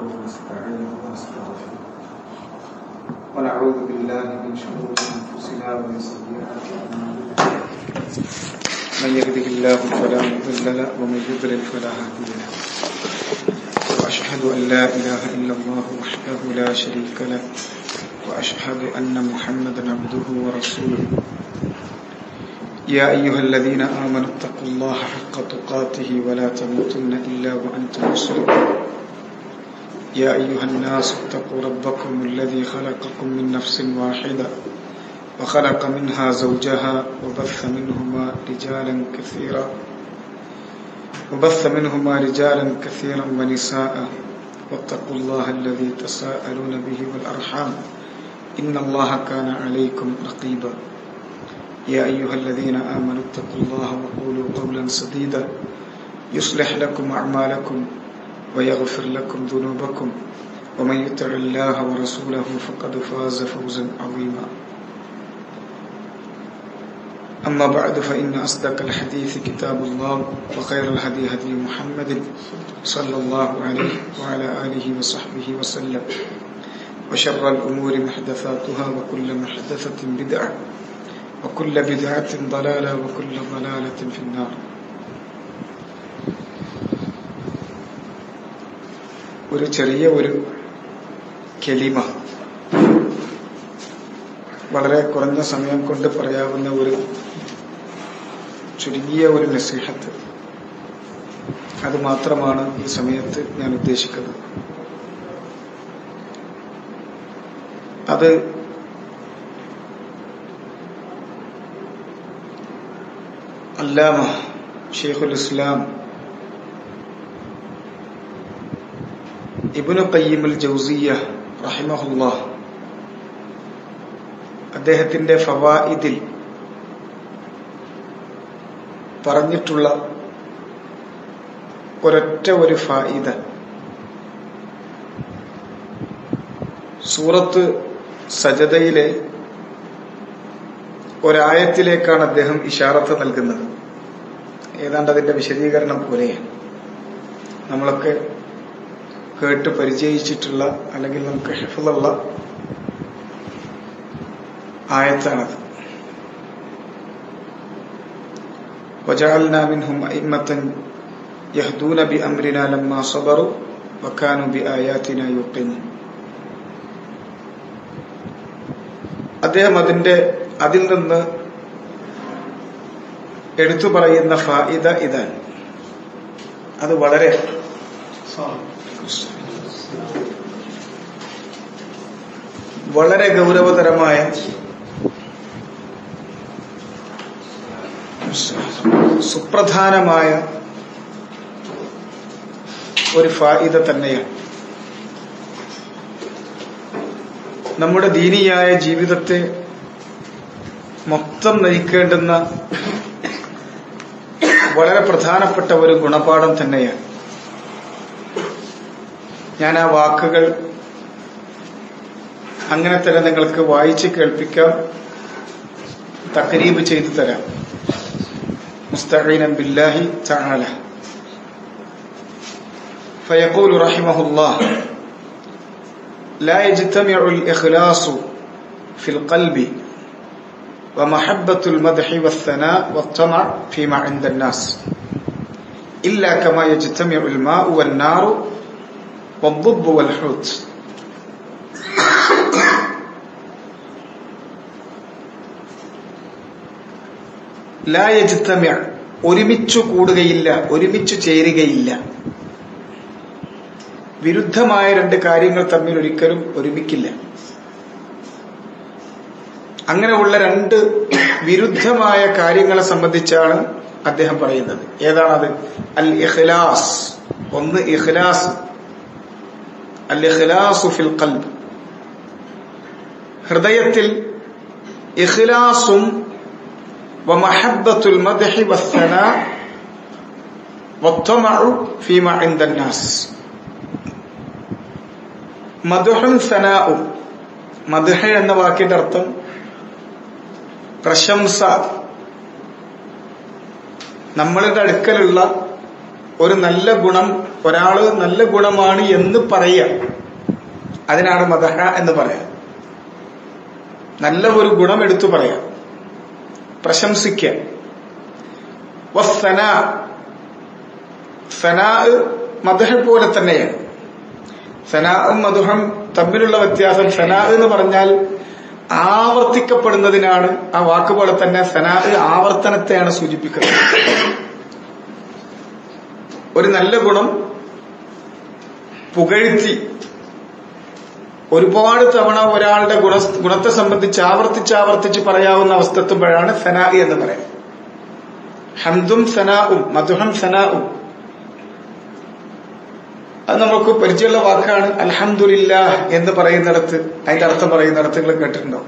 ونستعينه ونستغفره ونعوذ بالله من شرور انفسنا ومن سيئات اعمالنا من يهده الله فلا مضل له ومن يضلل فلا هادي له واشهد ان لا اله الا الله وحده لا شريك له واشهد ان محمدا عبده ورسوله يا أيها الذين آمنوا اتقوا الله حق تقاته ولا تموتن إلا وأنتم مسلمون يا أيها الناس اتقوا ربكم الذي خلقكم من نفس واحدة وخلق منها زوجها وبث منهما رجالا كثيرا وبث منهما رجالا كثيرا ونساء واتقوا الله الذي تساءلون به والأرحام إن الله كان عليكم رقيبا يا أيها الذين آمنوا اتقوا الله وقولوا قولا سديدا يصلح لكم أعمالكم ويغفر لكم ذنوبكم ومن يطع الله ورسوله فقد فاز فوزا عظيما أما بعد فإن أصدق الحديث كتاب الله وخير الهدي هدي محمد صلى الله عليه وعلى آله وصحبه وسلم وشر الأمور محدثاتها وكل محدثة بدعة وكل بدعة ضلالة وكل ضلالة في النار ഒരു ചെറിയ ഒരു കെലിമ വളരെ കുറഞ്ഞ സമയം കൊണ്ട് പറയാവുന്ന ഒരു ചുരുങ്ങിയ ഒരു നസീഹത്ത് അത് മാത്രമാണ് ഈ സമയത്ത് ഞാൻ ഉദ്ദേശിക്കുന്നത് അത് അല്ലാമ ഷെയ്ഖുൽ ഇസ്ലാം ഇബുനു കയ്യിമുൽ ജൗസിയ റഹിമഹുല്ലാ അദ്ദേഹത്തിന്റെ ഫവായിദിൽ പറഞ്ഞിട്ടുള്ള ഒരൊറ്റ ഒരു ഫായിദ സൂറത്ത് സജതയിലെ ഒരായത്തിലേക്കാണ് അദ്ദേഹം ഇഷാറത്ത് നൽകുന്നത് ഏതാണ്ട് അതിന്റെ വിശദീകരണം പോലെയാണ് നമ്മളൊക്കെ കേട്ട് പരിചയിച്ചിട്ടുള്ള അല്ലെങ്കിൽ നമുക്ക് ഹിഫുള്ള ആയത്താണത് وجعلنا منهم أئمة يهدون بأمرنا لما صبروا وكانوا بآياتنا يوقنون അദ്ദേഹം അതിന്റെ അതിൽ നിന്ന് എടുത്തു പറയുന്ന ഫായിദ ഇതാണ് അത് വളരെ വളരെ ഗൗരവതരമായ സുപ്രധാനമായ ഒരു ഫായിദ തന്നെയാണ് നമ്മുടെ ദീനിയായ ജീവിതത്തെ മൊത്തം നയിക്കേണ്ടുന്ന വളരെ പ്രധാനപ്പെട്ട ഒരു ഗുണപാഠം തന്നെയാണ് ഞാൻ ആ വാക്കുകൾ അങ്ങനെ തന്നെ നിങ്ങൾക്ക് വായിച്ച് കേൾപ്പിക്കാം തക്കരീബ് ചെയ്തു തരാം മുസ്തഖീനം ബില്ലാഹി തആല فيقول رحمه الله لا يجتمع الإخلاص في القلب ومحبة المدح والثناء والطمع فيما عند الناس إلا كما يجتمع الماء والنار والضب والحوت لا يجتمع ഒരുമിച്ചു കൂടുകയില്ല ഒരുമിച്ചു ചേരുകയില്ല വിരുദ്ധമായ രണ്ട് കാര്യങ്ങൾ തമ്മിൽ ഒരിക്കലും ഒരുമിക്കില്ല അങ്ങനെയുള്ള രണ്ട് വിരുദ്ധമായ കാര്യങ്ങളെ സംബന്ധിച്ചാണ് അദ്ദേഹം പറയുന്നത് ഏതാണത് അൽ ഇഖ്ലാസ് ഒന്ന് ഇഖ്ലാസ് അൽ ഇഖ്ലാസു ഫിൽ ഖൽബ് ഹൃദയത്തിൽ ഇഖ്ലാസും വമഹബ്ബത്തുൽ മദ്ഹി വസ്സനാ വത്തമഉ ഫീമാ ഇൻദൻ നാസ് മദ്ഹും സനാഉം മദ്ഹ എന്ന വാക്കിന്റെ അർത്ഥം പ്രശംസ നമ്മളുടെ അടുക്കലുള്ള ഒരു നല്ല ഗുണം ഒരാള് നല്ല ഗുണമാണ് എന്ന് പറയുക അതിനാണ് മദഹ എന്ന് പറയാം നല്ല ഒരു ഗുണം എടുത്തു പറയാം പ്രശംസിക്കുക വസ്സന സനാ മധുഹ പോലെ തന്നെയാണ് സനാവും മധുഹം തമ്മിലുള്ള വ്യത്യാസം സനാ എന്ന് പറഞ്ഞാൽ ആവർത്തിക്കപ്പെടുന്നതിനാണ് ആ വാക്ക് പോലെ തന്നെ സനാ ആവർത്തനത്തെയാണ് സൂചിപ്പിക്കുന്നത് ഒരു നല്ല ഗുണം പുകഴ്ത്തി ഒരുപാട് തവണ ഒരാളുടെ ഗുണ ഗുണത്തെ സംബന്ധിച്ച് ആവർത്തിച്ച് ആവർത്തിച്ച് പറയാവുന്ന അവസ്ഥ എത്തുമ്പോഴാണ് സനാ എന്ന് പറയാം ഹംദും സനാവും മധുഹം സനാവും അത് നമുക്ക് പരിചയമുള്ള വാക്കാണ് അൽഹംദുലില്ല എന്ന് പറയുന്നിടത്ത് അതിന്റെ അർത്ഥം പറയുന്നിടത്ത് നിങ്ങൾ കേട്ടിട്ടുണ്ടോ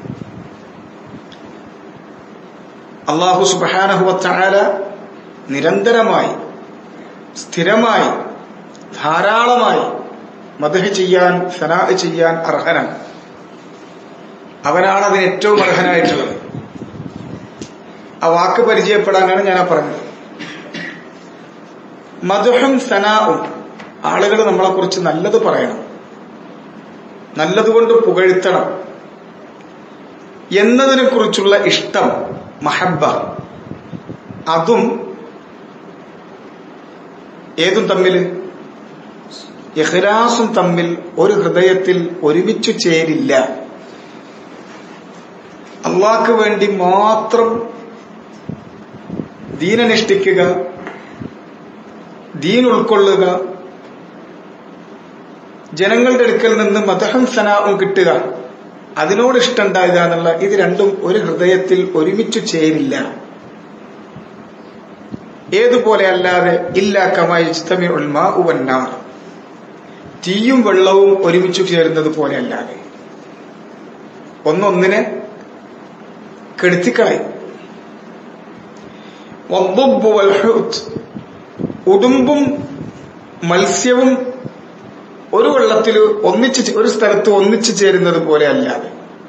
അള്ളാഹു സുബാനഹുവത്താല നിരന്തരമായി സ്ഥിരമായി ധാരാളമായി മദഹ് ചെയ്യാൻ സനാ ചെയ്യാൻ അർഹനാണ് അവനാണ് അതിന് ഏറ്റവും അർഹനായിട്ടുള്ളത് ആ വാക്ക് പരിചയപ്പെടാനാണ് ഞാൻ ആ പറഞ്ഞത് മധുഹും സനാവും ആളുകൾ നമ്മളെക്കുറിച്ച് നല്ലത് പറയണം നല്ലതുകൊണ്ട് പുകഴ്ത്തണം എന്നതിനെ കുറിച്ചുള്ള ഇഷ്ടം മഹബ അതും ഏതും തമ്മിൽ ഇഹ്ലാസും തമ്മിൽ ഒരു ഹൃദയത്തിൽ ഒരുമിച്ചു ചേരില്ല അള്ളാഹ്ക്ക് വേണ്ടി മാത്രം ദീനനുഷ്ഠിക്കുക ദീൻ ഉൾക്കൊള്ളുക ജനങ്ങളുടെ അടുക്കൽ നിന്ന് മതഹം സനാവും കിട്ടുക അതിനോട് ഇഷ്ടമുണ്ടാകുക എന്നുള്ള ഇത് രണ്ടും ഒരു ഹൃദയത്തിൽ ഒരുമിച്ചു ചേരില്ല ഏതുപോലെ അല്ലാതെ ഇല്ല കമായി ഉൽമാ ഉവന്നാർ തീയും വെള്ളവും ഒരുമിച്ചു ചേരുന്നത് പോലെ അല്ലാതെ ഒന്നൊന്നിനെ കെടുത്തിക്കളയും ഉടുമ്പും മത്സ്യവും ഒരു വെള്ളത്തിൽ ഒന്നിച്ച് ഒരു സ്ഥലത്ത് ഒന്നിച്ചു ചേരുന്നത് പോലെ അല്ലാതെ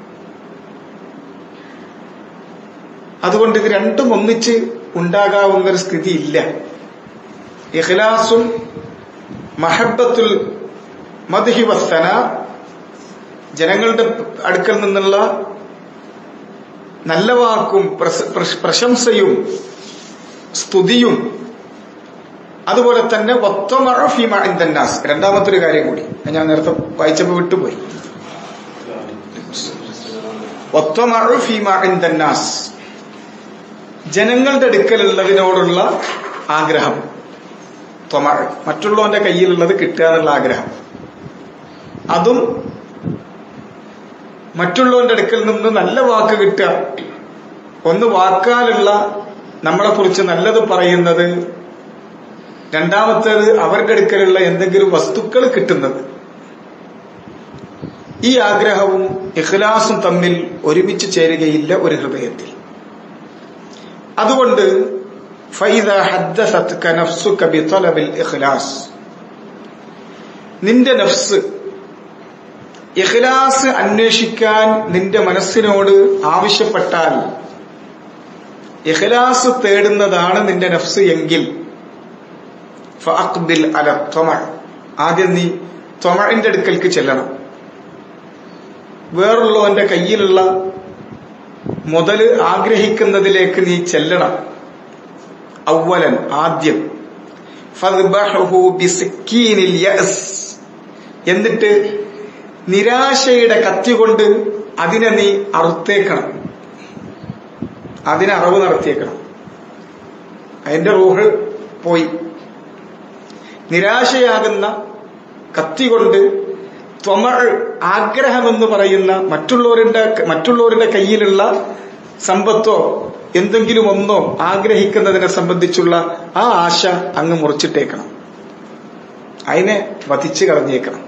അതുകൊണ്ട് ഇത് രണ്ടും ഒന്നിച്ച് ഉണ്ടാകാവുന്ന ഒരു സ്ഥിതി ഇല്ല ഇഖ്ലാസും മഹബത്തുൽ മദ്ഹി വസ്തന ജനങ്ങളുടെ അടുക്കൽ നിന്നുള്ള നല്ല വാക്കും പ്രശംസയും സ്തുതിയും അതുപോലെ തന്നെ ഫീമാസ് രണ്ടാമത്തെ ഒരു കാര്യം കൂടി ഞാൻ നേരത്തെ വായിച്ചപ്പോ വിട്ടുപോയി ഫീമാസ് ജനങ്ങളുടെ അടുക്കലുള്ളതിനോടുള്ള ആഗ്രഹം തൊമഴ് മറ്റുള്ളവന്റെ കയ്യിലുള്ളത് കിട്ടുക എന്നുള്ള ആഗ്രഹം അതും മറ്റുള്ളവന്റെ അടുക്കൽ നിന്ന് നല്ല വാക്ക് കിട്ടുക ഒന്ന് വാക്കാലുള്ള നമ്മളെ കുറിച്ച് നല്ലത് പറയുന്നത് രണ്ടാമത്തേത് അവരുടെ അടുക്കലുള്ള എന്തെങ്കിലും വസ്തുക്കൾ കിട്ടുന്നത് ഈ ആഗ്രഹവും ഇഖ്ലാസും തമ്മിൽ ഒരുമിച്ച് ചേരുകയില്ല ഒരു ഹൃദയത്തിൽ അതുകൊണ്ട് നിന്റെ നഫ്സ് ഇഖ്ലാസ് അന്വേഷിക്കാൻ നിന്റെ മനസ്സിനോട് ആവശ്യപ്പെട്ടാൽ ഇഖ്ലാസ് തേടുന്നതാണ് നിന്റെ നഫ്സ് എങ്കിൽ ഫഅഖ്ബിൽ അല ത്വമ ആദ്യം നീ ത്വമഴിന്റെ അടുക്കൽക്ക് ചെല്ലണം വേറുള്ളവന്റെ കയ്യിലുള്ള മുതല് ആഗ്രഹിക്കുന്നതിലേക്ക് നീ ചെല്ലണം അവലൻ ആദ്യം എന്നിട്ട് നിരാശയുടെ കത്തി കൊണ്ട് അതിനെ നീ അറുത്തേക്കണം അതിനെ അറവ് നടത്തിയേക്കണം അതിന്റെ റൂഹ് പോയി നിരാശയാകുന്ന കത്തി കൊണ്ട് ത്വമൾ ആഗ്രഹമെന്ന് പറയുന്ന മറ്റുള്ളവരുടെ മറ്റുള്ളവരുടെ കയ്യിലുള്ള സമ്പത്തോ എന്തെങ്കിലും ഒന്നോ ആഗ്രഹിക്കുന്നതിനെ സംബന്ധിച്ചുള്ള ആ ആശ അങ്ങ് മുറിച്ചിട്ടേക്കണം അതിനെ വധിച്ചു കളഞ്ഞേക്കണം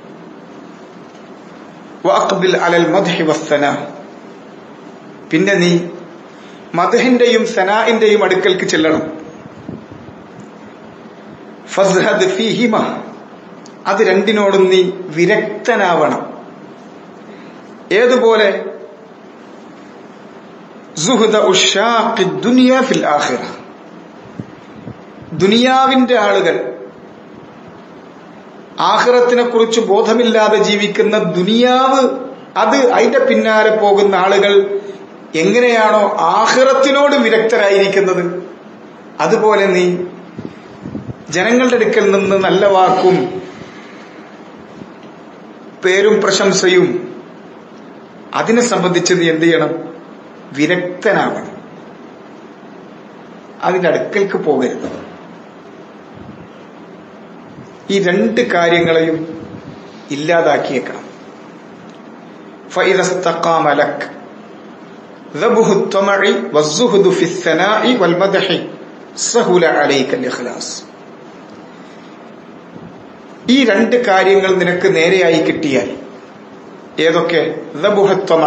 വാഖബിൽ അലൽ മദ്ഹി വസ്സന പിന്നെ നീ മദ്ഹിന്റെയും സനാഇന്റെയും അടുക്കൽക്ക് ചെല്ലണം ഫസ്ഹദ് ഫീഹിമ അത് രണ്ടിനോടും നീ വിരക്തനാവണം ഏതുപോലെ സുഹൃദ ഉഷാഖി ദുനിയ ഫിൽ ആഖിറ ദുനിയാവിന്റെ ആളുകൾ ആഹ്റത്തിനെ കുറിച്ച് ബോധമില്ലാതെ ജീവിക്കുന്ന ദുനിയാവ് അത് അതിന്റെ പിന്നാലെ പോകുന്ന ആളുകൾ എങ്ങനെയാണോ ആഹ്റത്തിനോട് വിരക്തരായിരിക്കുന്നത് അതുപോലെ നീ ജനങ്ങളുടെ അടുക്കൽ നിന്ന് നല്ല വാക്കും പേരും പ്രശംസയും അതിനെ സംബന്ധിച്ച് നീ എന്ത് ചെയ്യണം വിരക്തനാവണം അതിന്റെ അടുക്കൽക്ക് പോകരുത് ഈ രണ്ട് കാര്യങ്ങളെയും ഇല്ലാതാക്കിയേക്കണം فإذا لك ذبه الطمع والزهد في الثناء والمدح سهل عليك الإخلاص ഈ രണ്ട് കാര്യങ്ങൾ നിനക്ക് നേരെയായി കിട്ടിയാൽ ഏതൊക്കെ ദബുഹത്വമ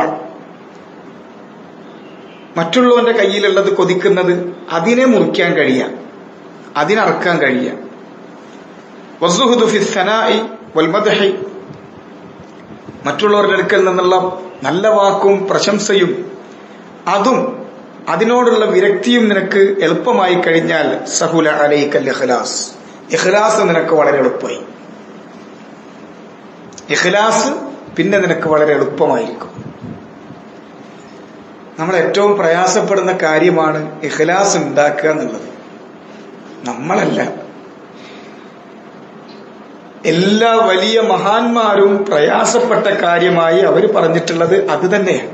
മറ്റുള്ളവന്റെ കയ്യിലുള്ളത് കൊതിക്കുന്നത് അതിനെ മുറിക്കാൻ കഴിയാം അതിനറക്കാൻ കഴിയാം വസുഹുദു ഫി സനായി വൽമദഹി മറ്റുള്ളവരുടെ അടുക്കൽ നിന്നുള്ള നല്ല വാക്കും പ്രശംസയും അതും അതിനോടുള്ള വിരക്തിയും നിനക്ക് എളുപ്പമായി കഴിഞ്ഞാൽ സഹുല അലൈക്കൽ ഇഖ്ലാസ് ഇഖ്ലാസ് നിനക്ക് വളരെ എളുപ്പമായി ഇഖ്ലാസ് പിന്നെ നിനക്ക് വളരെ എളുപ്പമായിരിക്കും നമ്മൾ ഏറ്റവും പ്രയാസപ്പെടുന്ന കാര്യമാണ് ഇഖ്ലാസ് ഉണ്ടാക്കുക എന്നുള്ളത് നമ്മളല്ല എല്ലാ വലിയ മഹാന്മാരും പ്രയാസപ്പെട്ട കാര്യമായി അവർ പറഞ്ഞിട്ടുള്ളത് അത് തന്നെയാണ്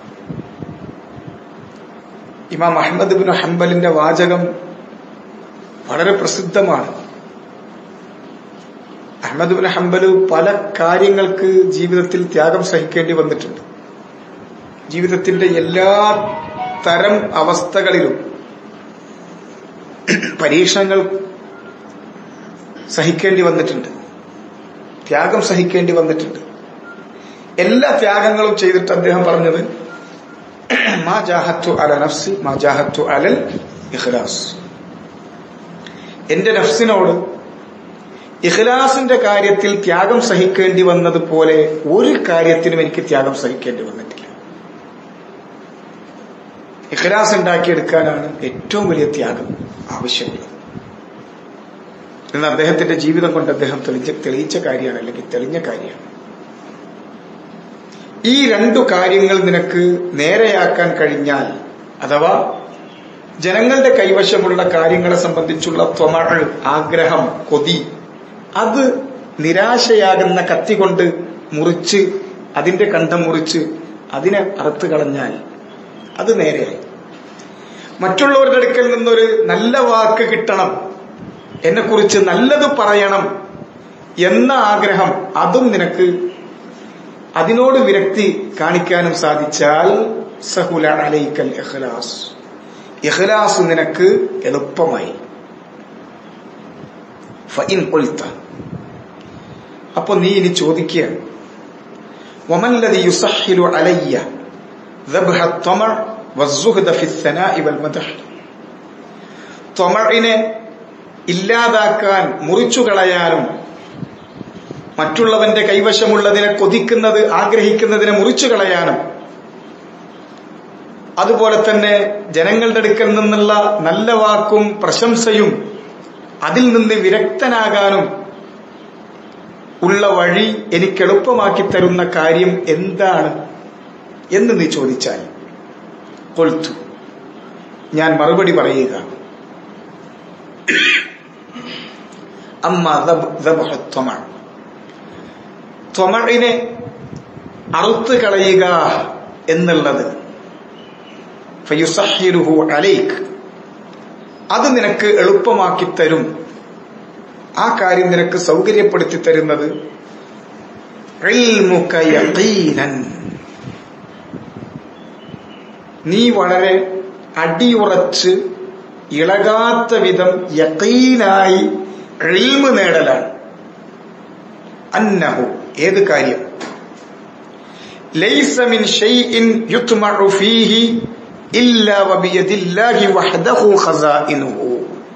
ഇമാം അഹമ്മദ് ബിൻ ഹംബലിന്റെ വാചകം വളരെ പ്രസിദ്ധമാണ് അഹമ്മദ് ബിൻ ഹംബല് പല കാര്യങ്ങൾക്ക് ജീവിതത്തിൽ ത്യാഗം സഹിക്കേണ്ടി വന്നിട്ടുണ്ട് ജീവിതത്തിന്റെ എല്ലാ തരം അവസ്ഥകളിലും പരീക്ഷണങ്ങൾ സഹിക്കേണ്ടി വന്നിട്ടുണ്ട് ത്യാഗം സഹിക്കേണ്ടി വന്നിട്ടുണ്ട് എല്ലാ ത്യാഗങ്ങളും ചെയ്തിട്ട് അദ്ദേഹം പറഞ്ഞത് മാ ജാഹത്തു അല നഫ്സി മാ ജാഹത്തു അലൽ ഇഖ്ലാസ് എന്റെ നഫ്സിനോട് ഇഖ്ലാസിന്റെ കാര്യത്തിൽ ത്യാഗം സഹിക്കേണ്ടി വന്നതുപോലെ ഒരു കാര്യത്തിനും എനിക്ക് ത്യാഗം സഹിക്കേണ്ടി വന്നിട്ടില്ല ഇഖ്ലാസ് ഉണ്ടാക്കിയെടുക്കാനാണ് ഏറ്റവും വലിയ ത്യാഗം ആവശ്യമുള്ളത് എന്ന് അദ്ദേഹത്തിന്റെ ജീവിതം കൊണ്ട് അദ്ദേഹം തെളിച്ച തെളിയിച്ച കാര്യമാണ് അല്ലെങ്കിൽ തെളിഞ്ഞ കാര്യമാണ് ഈ രണ്ടു കാര്യങ്ങൾ നിനക്ക് നേരെയാക്കാൻ കഴിഞ്ഞാൽ അഥവാ ജനങ്ങളുടെ കൈവശമുള്ള കാര്യങ്ങളെ സംബന്ധിച്ചുള്ള ത്വമൾ ആഗ്രഹം കൊതി അത് നിരാശയാകുന്ന കത്തി കൊണ്ട് മുറിച്ച് അതിന്റെ കണ്ടം മുറിച്ച് അതിനെ അറുത്ത് കളഞ്ഞാൽ അത് നേരെയായി മറ്റുള്ളവരുടെ അടുക്കൽ നിന്നൊരു നല്ല വാക്ക് കിട്ടണം എന്നെക്കുറിച്ച് നല്ലത് പറയണം എന്ന ആഗ്രഹം അതും നിനക്ക് അതിനോട് വിരക്തി കാണിക്കാനും സാധിച്ചാൽ സഹുല അലൈക്കൽ ഇഖ്ലാസ് ഇഖ്ലാസ് നിനക്ക് എളുപ്പമായി ഫഇൻ ഖുൽത അപ്പൊ നീ ഇനി ചോദിക്കുകയാണ് വമല്ലദി യുസഹിലു അലയ്യ ذبح الطمع والزهد في الثناء والمدح ത്വമഴിനെ ഇല്ലാതാക്കാൻ മുറിച്ചു കളയാനും മറ്റുള്ളവന്റെ കൈവശമുള്ളതിനെ കൊതിക്കുന്നത് ആഗ്രഹിക്കുന്നതിനെ മുറിച്ചു കളയാനും അതുപോലെ തന്നെ ജനങ്ങളുടെ അടുക്കൽ നിന്നുള്ള നല്ല വാക്കും പ്രശംസയും അതിൽ നിന്ന് വിരക്തനാകാനും ഉള്ള വഴി എനിക്ക് എളുപ്പമാക്കി തരുന്ന കാര്യം എന്താണ് എന്ന് നീ ചോദിച്ചാൽ കൊൽത്തു ഞാൻ മറുപടി പറയുക അമ്മ ത്വമ ത്വമഴിനെ അറുത്ത് കളയുക എന്നുള്ളത് ഫയുസഹിറുഹു അലൈക്ക് അത് നിനക്ക് എളുപ്പമാക്കി തരും ആ കാര്യം നിനക്ക് സൗകര്യപ്പെടുത്തി തരുന്നത് നീ വളരെ അടിയുറച്ച് ഇളകാത്ത വിധം യക്കീനായി ഇൽമ് നേടലാണ് അന്നഹു ഏത് കാര്യം ലൈസ മിൻ ഷൈഇൻ യുത്മഉ ഫീഹി ഇല്ലാ വബിയദില്ലാഹി വഹദഹു ഖസാഇനുഹു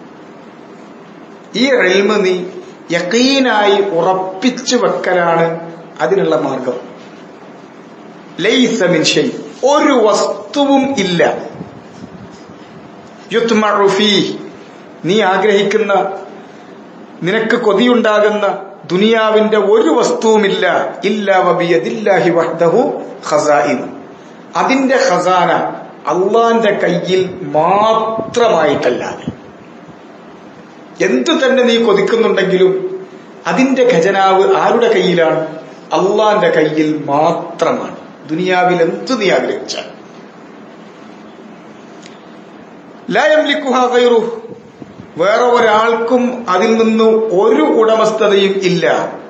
ഈ ഇൽമ് നീ യക്കീനായി ഉറപ്പിച്ചു വെക്കലാണ് അതിനുള്ള മാർഗം ലൈസ മിൻ ഷൈ ഒരു വസ്തുവും ഇല്ല യുത്മഉ ഫീഹി നീ ആഗ്രഹിക്കുന്ന നിനക്ക് കൊതിയുണ്ടാകുന്ന ദുനിയാവിന്റെ ഒരു വസ്തുവുമില്ല ഇല്ല വബിയദില്ലാഹി വഹ്ദഹു ഖസായിൻ അതിന്റെ ഖസാന അള്ളാന്റെ കയ്യിൽ മാത്രമായിട്ടല്ലാതെ എന്തു തന്നെ നീ കൊതിക്കുന്നുണ്ടെങ്കിലും അതിന്റെ ഖജനാവ് ആരുടെ കയ്യിലാണ് അള്ളാന്റെ കയ്യിൽ മാത്രമാണ് ദുനിയാവിൽ എന്തു നീ ആഗ്രഹിച്ചാൽ ലയംലിക്കുഹു വേറെ ഒരാൾക്കും അതിൽ നിന്ന് ഒരു ഉടമസ്ഥതയും ഇല്ല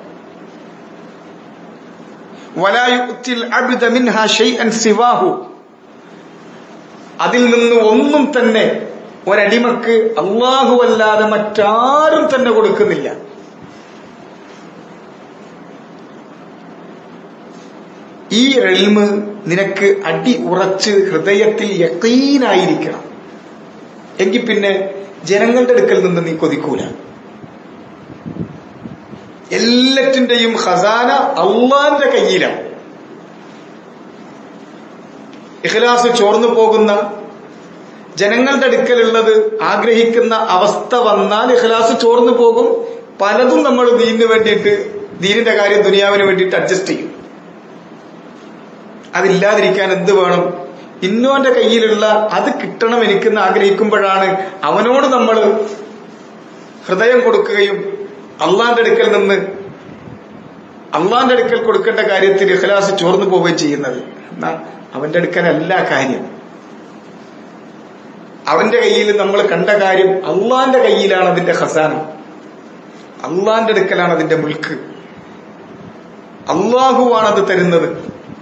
വലായുത്തിൽ അബിദ മിൻഹ ഷൈഅൻ സിവാഹു അതിൽ നിന്ന് ഒന്നും തന്നെ ഒരടിമക്ക് അള്ളാഹു അല്ലാതെ മറ്റാരും തന്നെ കൊടുക്കുന്നില്ല ഈ എൽമ് നിനക്ക് അടി ഉറച്ച് ഹൃദയത്തിൽ യക്കീനായിരിക്കണം എങ്കിൽ പിന്നെ ജനങ്ങളുടെ അടുക്കൽ നിന്ന് നീ കൊതിക്കൂല എല്ലാറ്റിന്റെയും ഖസാന അള്ളാന്റെ കയ്യിലാണ് ഇഖ്ലാസ് ചോർന്നു പോകുന്ന ജനങ്ങളുടെ അടുക്കലുള്ളത് ആഗ്രഹിക്കുന്ന അവസ്ഥ വന്നാൽ ഇഖ്ലാസ് ചോർന്നു പോകും പലതും നമ്മൾ ദീനിന് വേണ്ടിയിട്ട് ദീനിന്റെ കാര്യം ദുനിയാവിന് വേണ്ടിയിട്ട് അഡ്ജസ്റ്റ് ചെയ്യും അതില്ലാതിരിക്കാൻ എന്ത് വേണം ഇന്നോന്റെ കയ്യിലുള്ള അത് കിട്ടണം എനിക്കെന്ന് ആഗ്രഹിക്കുമ്പോഴാണ് അവനോട് നമ്മൾ ഹൃദയം കൊടുക്കുകയും അള്ളാന്റെ അടുക്കൽ നിന്ന് അള്ളാന്റെ അടുക്കൽ കൊടുക്കേണ്ട കാര്യത്തിൽ ഇഖ്ലാസ് ചോർന്നു പോവുകയും ചെയ്യുന്നത് എന്നാ അവന്റെ അടുക്കലല്ല കാര്യം അവന്റെ കയ്യിൽ നമ്മൾ കണ്ട കാര്യം അള്ളാന്റെ കയ്യിലാണ് അതിന്റെ ഖസാന അള്ളാന്റെ അടുക്കലാണ് അതിന്റെ മുൽക്ക് അള്ളാഹുവാണ് അത് തരുന്നത്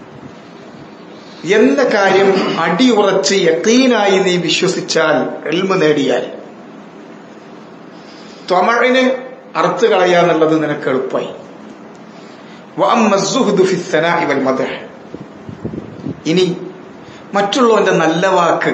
എന്ന കാര്യം അടിയുറച്ച് യക്കീനായി നീ വിശ്വസിച്ചാൽ എൽമ നേടിയാൽ ത്വമഴിന് അറുത്ത് കളയാന്നുള്ളത് നിനക്ക് എളുപ്പമായി ഇനി മറ്റുള്ളവന്റെ നല്ല വാക്ക്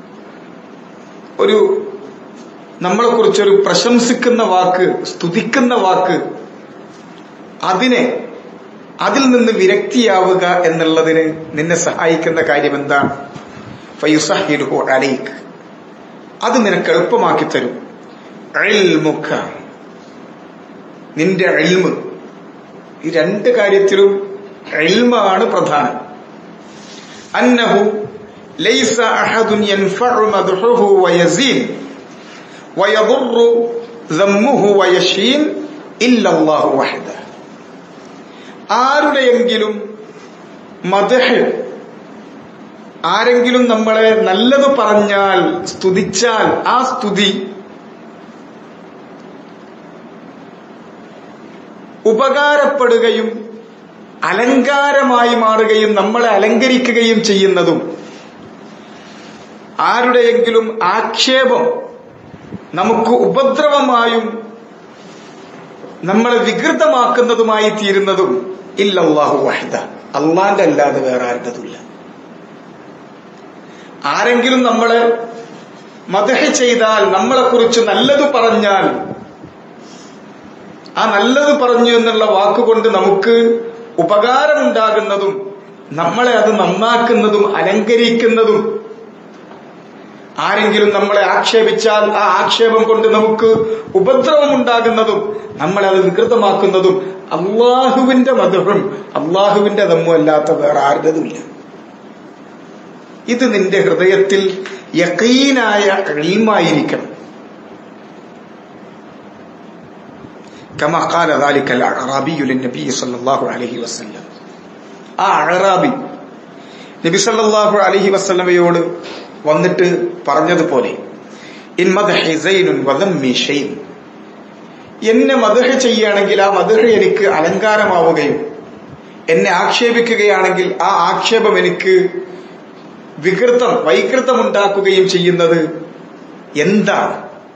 ഒരു നമ്മളെ കുറിച്ചൊരു പ്രശംസിക്കുന്ന വാക്ക് സ്തുതിക്കുന്ന വാക്ക് അതിനെ അതിൽ നിന്ന് വിരക്തിയാവുക എന്നുള്ളതിന് നിന്നെ സഹായിക്കുന്ന കാര്യം എന്താണ് ഫയുസഹിലുഹു അലൈക്ക് അത് നിനക്ക് എളുപ്പമാക്കി തരും അൽമുഖ നിന്റെ അൽമ് ഈ രണ്ട് കാര്യത്തിലും അൽമാണ് പ്രധാനം അന്നഹു ലൈസ അഹദുൻ യൻഫഉ മദ്ഹുഹു വയസീൻ വയضر ذمه ويشين إلا الله وحده ആരുടെയെങ്കിലും മദഹ് ആരെങ്കിലും നമ്മളെ നല്ലത് പറഞ്ഞാൽ സ്തുതിച്ചാൽ ആ സ്തുതി ഉപകാരപ്പെടുകയും അലങ്കാരമായി മാറുകയും നമ്മളെ അലങ്കരിക്കുകയും ചെയ്യുന്നതും ആരുടെയെങ്കിലും ആക്ഷേപം നമുക്ക് ഉപദ്രവമായും നമ്മളെ വികൃതമാക്കുന്നതുമായി തീരുന്നതും ഇല്ലല്ലാഹു വഹദ അള്ളാന്റെ അല്ലാതെ വേറെ ആരുടേതുമില്ല ആരെങ്കിലും നമ്മളെ മദഹ ചെയ്താൽ നമ്മളെ കുറിച്ച് നല്ലത് പറഞ്ഞാൽ ആ നല്ലത് പറഞ്ഞു എന്നുള്ള വാക്കുകൊണ്ട് നമുക്ക് ഉപകാരമുണ്ടാകുന്നതും നമ്മളെ അത് നന്നാക്കുന്നതും അലങ്കരിക്കുന്നതും ആരെങ്കിലും നമ്മളെ ആക്ഷേപിച്ചാൽ ആ ആക്ഷേപം കൊണ്ട് നമുക്ക് ഉപദ്രവമുണ്ടാകുന്നതും നമ്മളെ അത് വികൃതമാക്കുന്നതും അള്ളാഹുവിന്റെ മതവും അള്ളാഹുവിന്റെ ദമ്മും അല്ലാത്ത വേറെ ആരുടേതുമില്ല ഇത് നിന്റെ ഹൃദയത്തിൽ യക്കീനായ എൽമായിരിക്കണം كما قال ذلك الأعرابي للنبي صلى الله عليه وسلم ആ അഴറാബി നബി സല്ലല്ലാഹു അലൈഹി വസല്ലമയോട് വന്നിട്ട് പറഞ്ഞതുപോലെ ഇൻ മദ്ഹി സൈനുൻ വദമ്മി ഷൈൻ എന്നെ മദഹ ചെയ്യുകയാണെങ്കിൽ ആ മദഹ എനിക്ക് അലങ്കാരമാവുകയും എന്നെ ആക്ഷേപിക്കുകയാണെങ്കിൽ ആ ആക്ഷേപം എനിക്ക് വികൃതം വൈകൃതം ഉണ്ടാക്കുകയും ചെയ്യുന്നത് എന്താണ്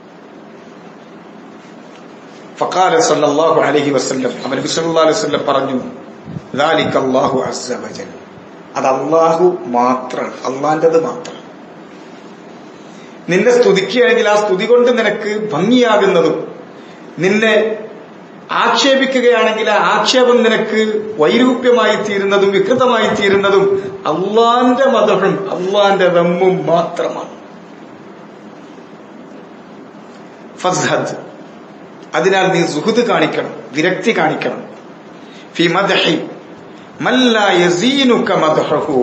ഫക്കാല സല്ലല്ലാഹു അലൈഹി വസല്ലം അവൻ നബി സല്ലല്ലാഹു അലൈഹി വസല്ലം പറഞ്ഞു ذلك അല്ലാഹു അസ്സ വജൽ അത് അള്ളാഹു മാത്രമാണ് അള്ളാന്റേത് മാത്രം നിന്നെ സ്തുതിക്കുകയാണെങ്കിൽ ആ സ്തുതി കൊണ്ട് നിനക്ക് ഭംഗിയാകുന്നതും നിന്നെ ആക്ഷേപിക്കുകയാണെങ്കിൽ ആ ആക്ഷേപം നിനക്ക് വൈരൂപ്യമായി തീരുന്നതും വികൃതമായി തീരുന്നതും അള്ളാന്റെ മതവും അള്ളാന്റെ ദമ്മും മാത്രമാണ് ഫസ്ഹദ് അതിനാൽ നീ സുഹൃത് കാണിക്കണം വിരക്തി കാണിക്കണം ഫി മദഹി മല്ല യസീനുക മദഹു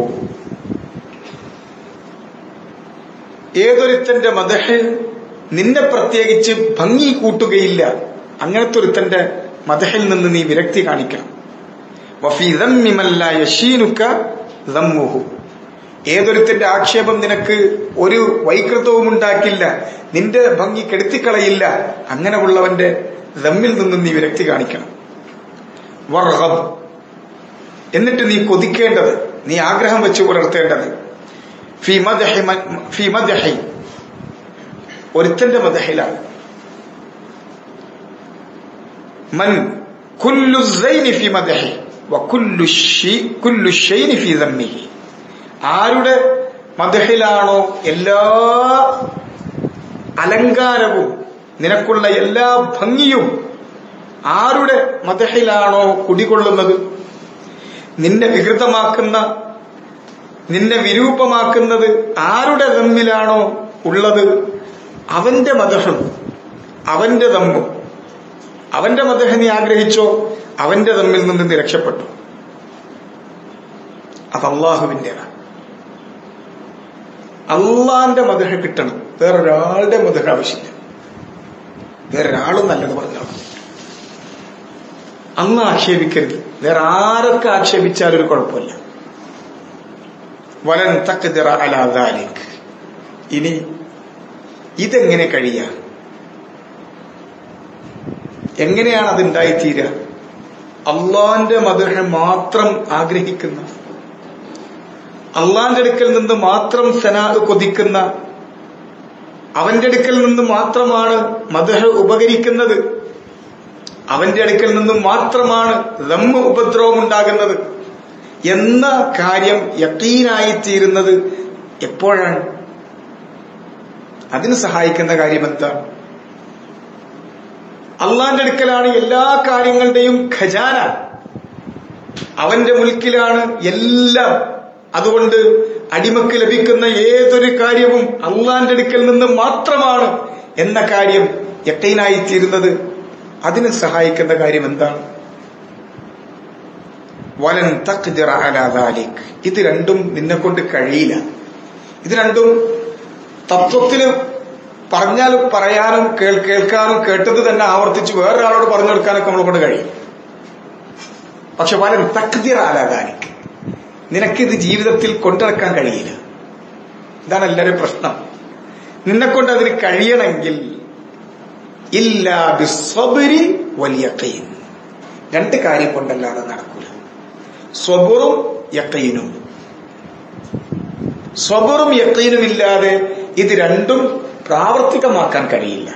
ഏതൊരുത്തന്റെ മദഹ് നിന്നെ പ്രത്യേകിച്ച് ഭംഗി കൂട്ടുകയില്ല അങ്ങനത്തെ ഒരുത്തന്റെ മദഹിൽ നിന്ന് നീ വിരക്തി കാണിക്കണം വഫി ദമ്മി മല്ല യശീനുക ദമ്മുഹു ഏതൊരുത്തിന്റെ ആക്ഷേപം നിനക്ക് ഒരു വൈകൃതവും ഉണ്ടാക്കില്ല നിന്റെ ഭംഗി കെടുത്തിക്കളയില്ല അങ്ങനെ ഉള്ളവന്റെ ദമ്മിൽ നിന്നും നീ വിരക്തി കാണിക്കണം വർഹബ് എന്നിട്ട് നീ കൊതിക്കേണ്ടത് നീ ആഗ്രഹം വെച്ച് പുലർത്തേണ്ടത് ഫി മദഹി ഫി മദഹി ഒരുത്തന്റെ മദഹിലാണ് മൻ കുല്ലു സൈനി ഫി മദഹി വകുല്ലു ഷി കുല്ലു ഷൈനി ഫി ദമ്മിഹി ആരുടെ മദഹിലാണോ എല്ലാ അലങ്കാരവും നിനക്കുള്ള എല്ലാ ഭംഗിയും ആരുടെ മദഹിലാണോ കുടികൊള്ളുന്നത് നിന്നെ വികൃതമാക്കുന്ന നിന്നെ വിരൂപമാക്കുന്നത് ആരുടെ ദമ്മിലാണോ ഉള്ളത് അവന്റെ മദഹും അവന്റെ ദമ്മും അവന്റെ മദഹ നീ ആഗ്രഹിച്ചോ അവന്റെ തമ്മിൽ നിന്ന് നീ രക്ഷപ്പെട്ടു അത് അള്ളാഹുവിന്റെതാണ് അള്ളാന്റെ മദഹ കിട്ടണം വേറൊരാളുടെ മദഹ ആവശ്യമില്ല വേറൊരാളും നല്ലത് പറഞ്ഞാൽ അന്ന് ആക്ഷേപിക്കരുത് വേറെ ആരൊക്കെ ആക്ഷേപിച്ചാലും ഒരു കുഴപ്പമില്ല വലൻ തക്കതിറ അലാദാലിക് ഇനി ഇതെങ്ങനെ കഴിയാ എങ്ങനെയാണ് അത് ഉണ്ടായിത്തീരുക അള്ളാന്റെ മധുര മാത്രം ആഗ്രഹിക്കുന്ന അള്ളാന്റെ അടുക്കൽ നിന്ന് മാത്രം സനാദ് കൊതിക്കുന്ന അവന്റെ അടുക്കൽ നിന്ന് മാത്രമാണ് മധുര ഉപകരിക്കുന്നത് അവന്റെ അടുക്കൽ നിന്നും മാത്രമാണ് ദമ്മ ഉപദ്രവം ഉണ്ടാകുന്നത് എന്ന കാര്യം യക്കീനായിത്തീരുന്നത് എപ്പോഴാണ് അതിന് സഹായിക്കുന്ന കാര്യം എന്താണ് അള്ളാന്റെ അടുക്കലാണ് എല്ലാ കാര്യങ്ങളുടെയും ഖജാന അവന്റെ മുൽക്കിലാണ് എല്ലാം അതുകൊണ്ട് അടിമക്ക് ലഭിക്കുന്ന ഏതൊരു കാര്യവും അള്ളാന്റെ അടുക്കൽ നിന്ന് മാത്രമാണ് എന്ന കാര്യം യക്കൈനായിത്തീരുന്നത് അതിന് സഹായിക്കുന്ന കാര്യം എന്താണ് വലൻ തഖ്ദിറ അലാ ദാലിക് ഇത് രണ്ടും നിന്നെ കൊണ്ട് കഴിയില്ല ഇത് രണ്ടും തത്വത്തിൽ പറഞ്ഞാൽ പറയാനും കേൾക്കാനും കേട്ടത് തന്നെ ആവർത്തിച്ച് വേറൊരാളോട് പറഞ്ഞു കൊടുക്കാനൊക്കെ നമ്മളെ കൊണ്ട് കഴിയും പക്ഷെ വലൻ തഖ്ദിറ അലാ ദാലിക് നിനക്കിത് ജീവിതത്തിൽ കൊണ്ടിറക്കാൻ കഴിയില്ല ഇതാണ് എല്ലാവരും പ്രശ്നം നിന്നെ കൊണ്ട് അതിന് കഴിയണമെങ്കിൽ ഇല്ലാ ബിസ്വബരി വലിയ രണ്ട് കാര്യം കൊണ്ടല്ലാതെ നടക്കൂല സ്വബറും യക്കീനും സ്വബറും യക്കീനും ഇല്ലാതെ ഇത് രണ്ടും പ്രാവർത്തികമാക്കാൻ കഴിയില്ല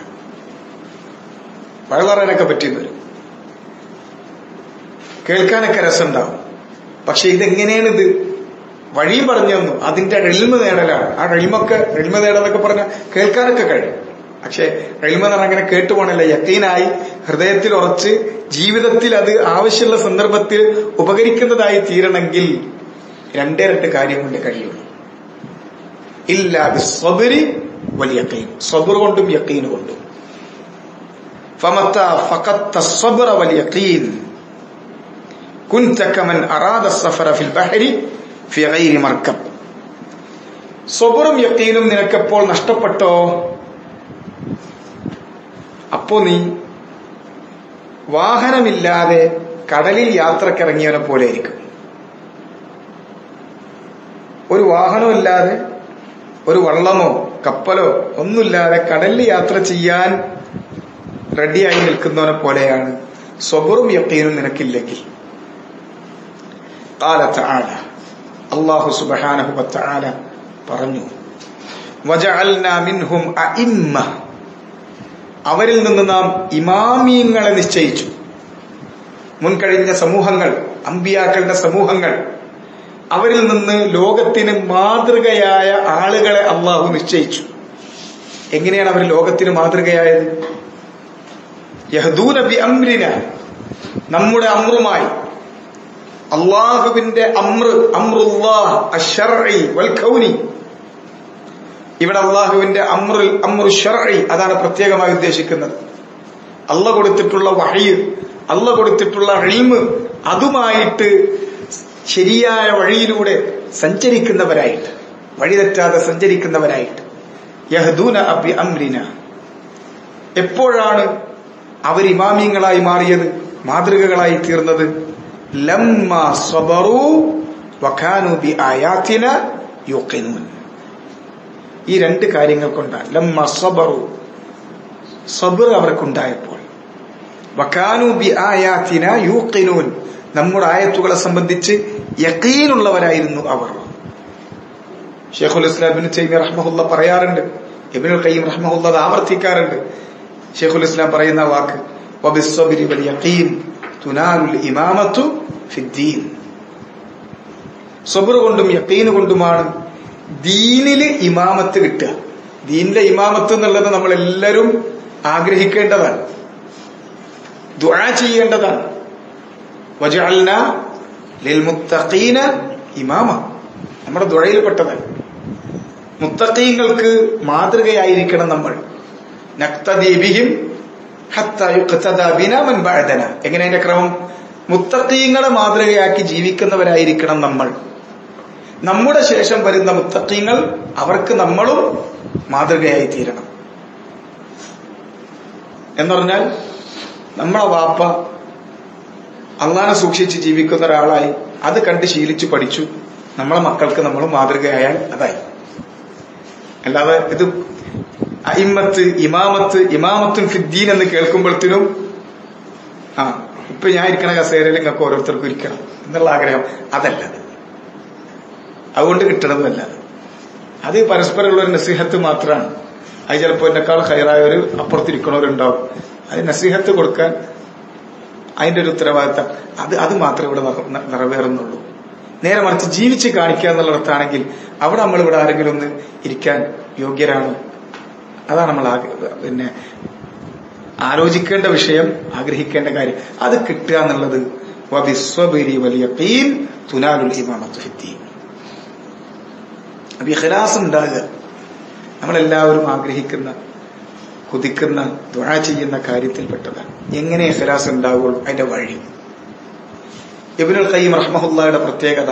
വളരെ പറയാനൊക്കെ പറ്റിയെന്ന് വരും കേൾക്കാനൊക്കെ രസമുണ്ടാവും പക്ഷെ ഇതെങ്ങനെയാണ് ഇത് വഴിയും പറഞ്ഞു തന്നു അതിന്റെ എളിമ നേടലാണ് ആ എളിമൊക്കെ എളിമ നേടാന്നൊക്കെ പറഞ്ഞാൽ കേൾക്കാനൊക്കെ കഴിയും പക്ഷെ എളിമ എന്ന് പറഞ്ഞാൽ അങ്ങനെ കേട്ടുപോണല്ല യക്കീനായി ഹൃദയത്തിൽ ഉറച്ച് ജീവിതത്തിൽ അത് ആവശ്യമുള്ള സന്ദർഭത്തിൽ ഉപകരിക്കുന്നതായി തീരണമെങ്കിൽ രണ്ടേ രണ്ട് കാര്യം കൊണ്ട് കഴിയുള്ളൂ ഇല്ല സ്വബരി വലിയ യക്കീൻ സ്വബർ കൊണ്ടും യക്കീൻ കൊണ്ടും فمتى فقدت الصبر واليقين كنت كمن أراد السفر في البحر في غير مركب സ്വബറും യക്കീനും നിനക്കെപ്പോൾ നഷ്ടപ്പെട്ടോ അപ്പോ നീ വാഹനമില്ലാതെ കടലിൽ യാത്രക്കിറങ്ങിയവനെ പോലെ ആയിരിക്കും ഒരു വാഹനമില്ലാതെ ഒരു വള്ളമോ കപ്പലോ ഒന്നുമില്ലാതെ കടലിൽ യാത്ര ചെയ്യാൻ റെഡിയായി നിൽക്കുന്നവനെ പോലെയാണ് സ്വബറും യക്കീനും നിനക്കില്ലെങ്കിൽ കാലത്ത് ആല അള്ളാഹു സുബാനഹു ആല പറഞ്ഞു വജഅൽന മിൻഹും അഇമ്മ അവരിൽ നിന്ന് നാം ഇമാമിയങ്ങളെ നിശ്ചയിച്ചു മുൻകഴിഞ്ഞ സമൂഹങ്ങൾ അമ്പിയാക്കളുടെ സമൂഹങ്ങൾ അവരിൽ നിന്ന് ലോകത്തിന് മാതൃകയായ ആളുകളെ അള്ളാഹു നിശ്ചയിച്ചു എങ്ങനെയാണ് അവർ ലോകത്തിന് മാതൃകയായത് യഹദൂന ബി അമ്രിന നമ്മുടെ അമ്രുമായി അള്ളാഹുവിന്റെ അമ്ര അമ്രുല്ലാഹ് അശ്ശർഇ വൽ കൗനി ഇവിടെ അള്ളാഹുവിന്റെ അമ്രുൽ അമ്രു ഷർഇ അതാണ് പ്രത്യേകമായി ഉദ്ദേശിക്കുന്നത് അള്ള കൊടുത്തിട്ടുള്ള വഹയ് അള്ള കൊടുത്തിട്ടുള്ള അഴിമ് അതുമായിട്ട് ശരിയായ വഴിയിലൂടെ സഞ്ചരിക്കുന്നവരായിട്ട് വഴിതെറ്റാതെ സഞ്ചരിക്കുന്നവരായിട്ട് യഹദൂന അബി അമ്രിന എപ്പോഴാണ് അവർ ഇമാമിയങ്ങളായി മാറിയത് മാതൃകകളായി തീർന്നത് ലമ്മ സ്വബറു വഖാനു ബി ആയാത്തിന യുഖിനൂൻ ഈ രണ്ട് കാര്യങ്ങൾ കൊണ്ടാണ് ലമ്മ സ്വബറു സബർ അവർക്കുണ്ടായപ്പോൾ വഖാനു ബി ആയാത്തിന യൂഖിനൂൻ നമ്മുടെ ആയത്തുകളെ സംബന്ധിച്ച് യക്കീനുള്ളവരായിരുന്നു അവർ ഷെയ്ഖുൽ ഇസ്ലാം ഇബ്നു തൈമിയ റഹ്മഹുല്ല പറയാറുണ്ട് ഇബ്നുൽ ഖയ്യിം റഹ്മഹുല്ല അത് ആവർത്തിക്കാറുണ്ട് ഷെയ്ഖുൽ ഇസ്ലാം പറയുന്ന വാക്ക് വബിസ്സബ്രി വൽ യഖീൻ തുനാലുൽ ഇമാമത്തു ഫിദ്ദീൻ സബർ കൊണ്ടും യക്കീൻ കൊണ്ടുമാണ് ദീനില് ഇമാമത്ത് കിട്ടുക ദീനിലെ ഇമാമത്ത് എന്നുള്ളത് നമ്മൾ എല്ലാവരും ആഗ്രഹിക്കേണ്ടതാണ് ദുആ ചെയ്യേണ്ടതാണ് വജഅൽന ലിൽമുത്തഖീന ഇമാമ നമ്മുടെ ദുഴയിൽപ്പെട്ടതാണ് മുത്തഖീങ്ങൾക്ക് മാതൃകയായിരിക്കണം നമ്മൾ നക്തദീബിഹിം എങ്ങനെ അതിന്റെ ക്രമം മുത്തഖീങ്ങളെ മാതൃകയാക്കി ജീവിക്കുന്നവരായിരിക്കണം നമ്മൾ നമ്മുടെ ശേഷം വരുന്ന മുത്തഖീങ്ങൾ അവർക്ക് നമ്മളും മാതൃകയായി തീരണം എന്ന് പറഞ്ഞാൽ നമ്മളെ വാപ്പ അള്ളാനെ സൂക്ഷിച്ച് ജീവിക്കുന്ന ഒരാളായി അത് കണ്ട് ശീലിച്ചു പഠിച്ചു നമ്മളെ മക്കൾക്ക് നമ്മൾ മാതൃകയായാൽ അതായി അല്ലാതെ ഇത് അയിമത്ത് ഇമാമത്ത് ഇമാമത്തും ഫിദ്ദീൻ എന്ന് കേൾക്കുമ്പോഴത്തേനും ആ ഇപ്പൊ ഞാൻ ഇരിക്കണ കസേരയിൽ നിങ്ങൾക്ക് ഓരോരുത്തർക്കും ഇരിക്കണം എന്നുള്ള ആഗ്രഹം അതല്ല അതുകൊണ്ട് കിട്ടണതുമല്ല അത് പരസ്പരമുള്ള ഒരു നസീഹത്ത് മാത്രമാണ് അത് ചിലപ്പോൾ എന്നെക്കാൾ ഹൈറായവർ അപ്പുറത്തിരിക്കണവരുണ്ടാവും അത് നസീഹത്ത് കൊടുക്കാൻ അതിന്റെ ഒരു ഉത്തരവാദിത്തം അത് അത് മാത്രമേ ഇവിടെ നിറവേറുന്നുള്ളൂ നേരെ മറിച്ച് ജീവിച്ച് കാണിക്കുക എന്നുള്ളിടത്താണെങ്കിൽ അവിടെ നമ്മൾ ഇവിടെ ആരെങ്കിലും ഒന്ന് ഇരിക്കാൻ യോഗ്യരാണ് അതാണ് നമ്മൾ പിന്നെ ആലോചിക്കേണ്ട വിഷയം ആഗ്രഹിക്കേണ്ട കാര്യം അത് കിട്ടുക എന്നുള്ളത് വബിസ്വബിരി വലിയ പീൻ തുനാലുൽ ഇമാമത്ത് ഫിദ്ദീൻ അപ്പൊ ഇഖലാസ് ഉണ്ടാകുക നമ്മളെല്ലാവരും ആഗ്രഹിക്കുന്ന കുതിക്കുന്ന ദുഴ ചെയ്യുന്ന കാര്യത്തിൽപ്പെട്ടതാണ് എങ്ങനെ ഇഖലാസ് ഉണ്ടാവുള്ളൂ അതിന്റെ വഴി ഇബിനുൽ ഖയ്യിം റഹ്മഹുല്ലയുടെ പ്രത്യേകത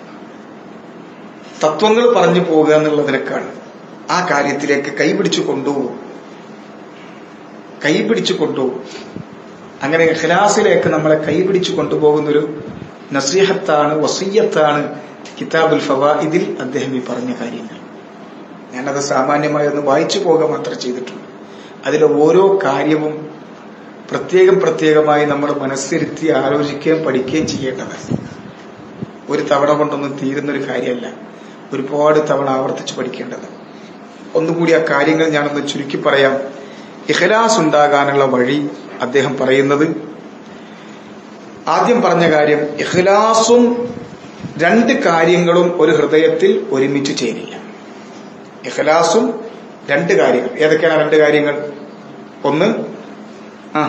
തത്വങ്ങൾ പറഞ്ഞു പോകുക എന്നുള്ളതിനേക്കാൾ ആ കാര്യത്തിലേക്ക് കൈപിടിച്ചു കൊണ്ടുപോകും കൈപിടിച്ചു കൊണ്ടുപോകും അങ്ങനെ ഇഖ്ലാസിലേക്ക് നമ്മളെ കൈപിടിച്ചു കൊണ്ടുപോകുന്നൊരു നസീഹത്താണ് വസീയത്താണ് കിതാബുൽ ഫവാഇദിൽ അദ്ദേഹം ഈ പറഞ്ഞ കാര്യങ്ങൾ ഞാനത് സാമാന്യമായി ഒന്ന് വായിച്ചു പോകുക മാത്രം ചെയ്തിട്ടുള്ളൂ അതിലെ ഓരോ കാര്യവും പ്രത്യേകം പ്രത്യേകമായി നമ്മൾ മനസ്സിരുത്തി ആലോചിക്കുകയും പഠിക്കുകയും ചെയ്യേണ്ടതാണ് ഒരു തവണ കൊണ്ടൊന്നും തീരുന്നൊരു കാര്യമല്ല ഒരുപാട് തവണ ആവർത്തിച്ച് പഠിക്കേണ്ടത് ഒന്നുകൂടി ആ കാര്യങ്ങൾ ഞാനൊന്ന് ചുരുക്കി പറയാം ഇഖലാസ് ഉണ്ടാകാനുള്ള വഴി അദ്ദേഹം പറയുന്നത് ആദ്യം പറഞ്ഞ കാര്യം ഇഖ്ലാസും രണ്ട് കാര്യങ്ങളും ഒരു ഹൃദയത്തിൽ ഒരുമിച്ച് ചേരില്ല ഇഖ്ലാസും രണ്ട് കാര്യങ്ങൾ ഏതൊക്കെയാണ് രണ്ട് കാര്യങ്ങൾ ഒന്ന് ആ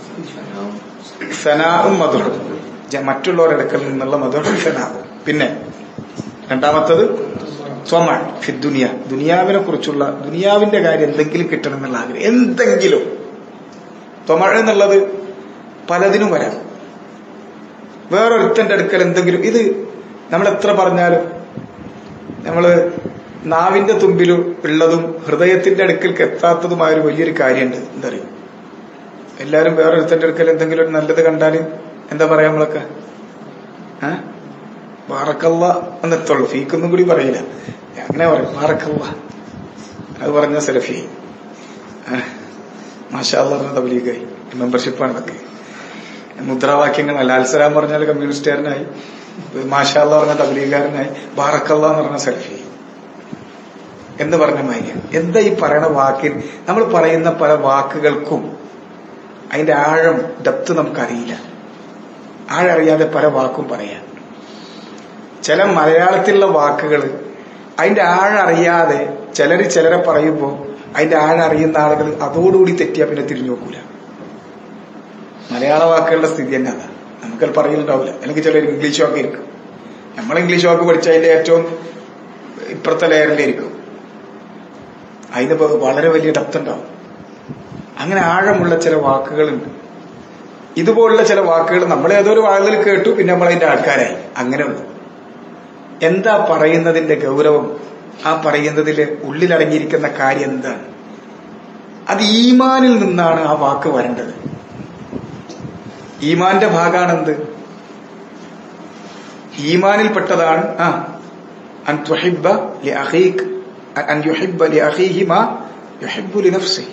സനാവും മധുറും മറ്റുള്ളവരടുക്കൽ നിന്നുള്ള മധുറും സനാവും പിന്നെ രണ്ടാമത്തത് സ്വമ ദുനിയ ദുനിയാവിനെ കുറിച്ചുള്ള ദുനിയാവിന്റെ കാര്യം എന്തെങ്കിലും കിട്ടണം എന്നുള്ള ആഗ്രഹം എന്തെങ്കിലും തൊമഴ എന്നുള്ളത് പലതിനും വരാം വേറൊരുത്തന്റെ അടുക്കൽ എന്തെങ്കിലും ഇത് നമ്മൾ എത്ര പറഞ്ഞാലും നമ്മള് നാവിന്റെ തുമ്പിലും ഉള്ളതും ഹൃദയത്തിന്റെ അടുക്കൽക്ക് എത്താത്തതുമായ ഒരു വലിയൊരു കാര്യമുണ്ട് എന്താ പറയുക എല്ലാരും വേറൊരുത്തന്റെ അടുക്കൽ എന്തെങ്കിലും നല്ലത് കണ്ടാല് എന്താ പറയാ നമ്മളൊക്കെ ഏ ബാറക്കല്ല എന്നെത്തുള്ളൂ ഫീക്കൊന്നും കൂടി പറയില്ല അങ്ങനെ പറയും ബാറക്കല്ല അത് പറഞ്ഞ സെലഫി മാഷാല്ല പറഞ്ഞ തബ്ലീഗായി മെമ്പർഷിപ്പാണ് ഇതൊക്കെ മുദ്രാവാക്യങ്ങൾ ലാൽസലാം പറഞ്ഞാൽ കമ്മ്യൂണിസ്റ്റുകാരനായി മാഷാല്ല പറഞ്ഞ തബ്ലീഗുകാരനായി ബാറക്കല്ല എന്ന് പറഞ്ഞ സെൽഫി എന്ന് പറഞ്ഞ മാര്യ എന്താ ഈ പറയണ വാക്കിൽ നമ്മൾ പറയുന്ന പല വാക്കുകൾക്കും അതിന്റെ ആഴം ഡെപ്ത് നമുക്കറിയില്ല ആഴറിയാതെ പല വാക്കും പറയാം ചില മലയാളത്തിലുള്ള വാക്കുകൾ അതിന്റെ ആഴറിയാതെ ചിലർ ചിലരെ പറയുമ്പോൾ അതിന്റെ ആഴറിയുന്ന ആളുകൾ അതോടുകൂടി തെറ്റിയാ പിന്നെ തിരിഞ്ഞു നോക്കൂല മലയാള വാക്കുകളുടെ സ്ഥിതി തന്നെ അതാ നമുക്കത് പറയുന്നുണ്ടാവില്ല അല്ലെങ്കിൽ ചിലർ ഇംഗ്ലീഷ് വാക്ക് ഇരിക്കും നമ്മൾ ഇംഗ്ലീഷ് വാക്ക് പഠിച്ച അതിന്റെ ഏറ്റവും ഇപ്പുറത്തെ ലെയറിലിരിക്കും അതിന് വളരെ വലിയ ഡെപ്ത് ഉണ്ടാവും അങ്ങനെ ആഴമുള്ള ചില വാക്കുകളുണ്ട് ഇതുപോലുള്ള ചില വാക്കുകൾ നമ്മൾ ഏതൊരു വാതിൽ കേട്ടു പിന്നെ നമ്മൾ അതിന്റെ ആൾക്കാരായി അങ്ങനെയുള്ളൂ എന്താ പറയുന്നതിന്റെ ഗൗരവം ആ പറയുന്നതിൽ ഉള്ളിലടങ്ങിയിരിക്കുന്ന കാര്യം എന്താണ് അത് ഈമാനിൽ നിന്നാണ് ആ വാക്ക് വരേണ്ടത് ഈമാന്റെ ഭാഗമാണെന്ത് ഈമാനിൽപ്പെട്ടതാണ് ആ അൻ തുഹിബ്ബ ലി അഖീഖ് അൻ യുഹിബ്ബ ലി അഖീഹി മാ യുഹിബ്ബു ലി നഫ്സിഹി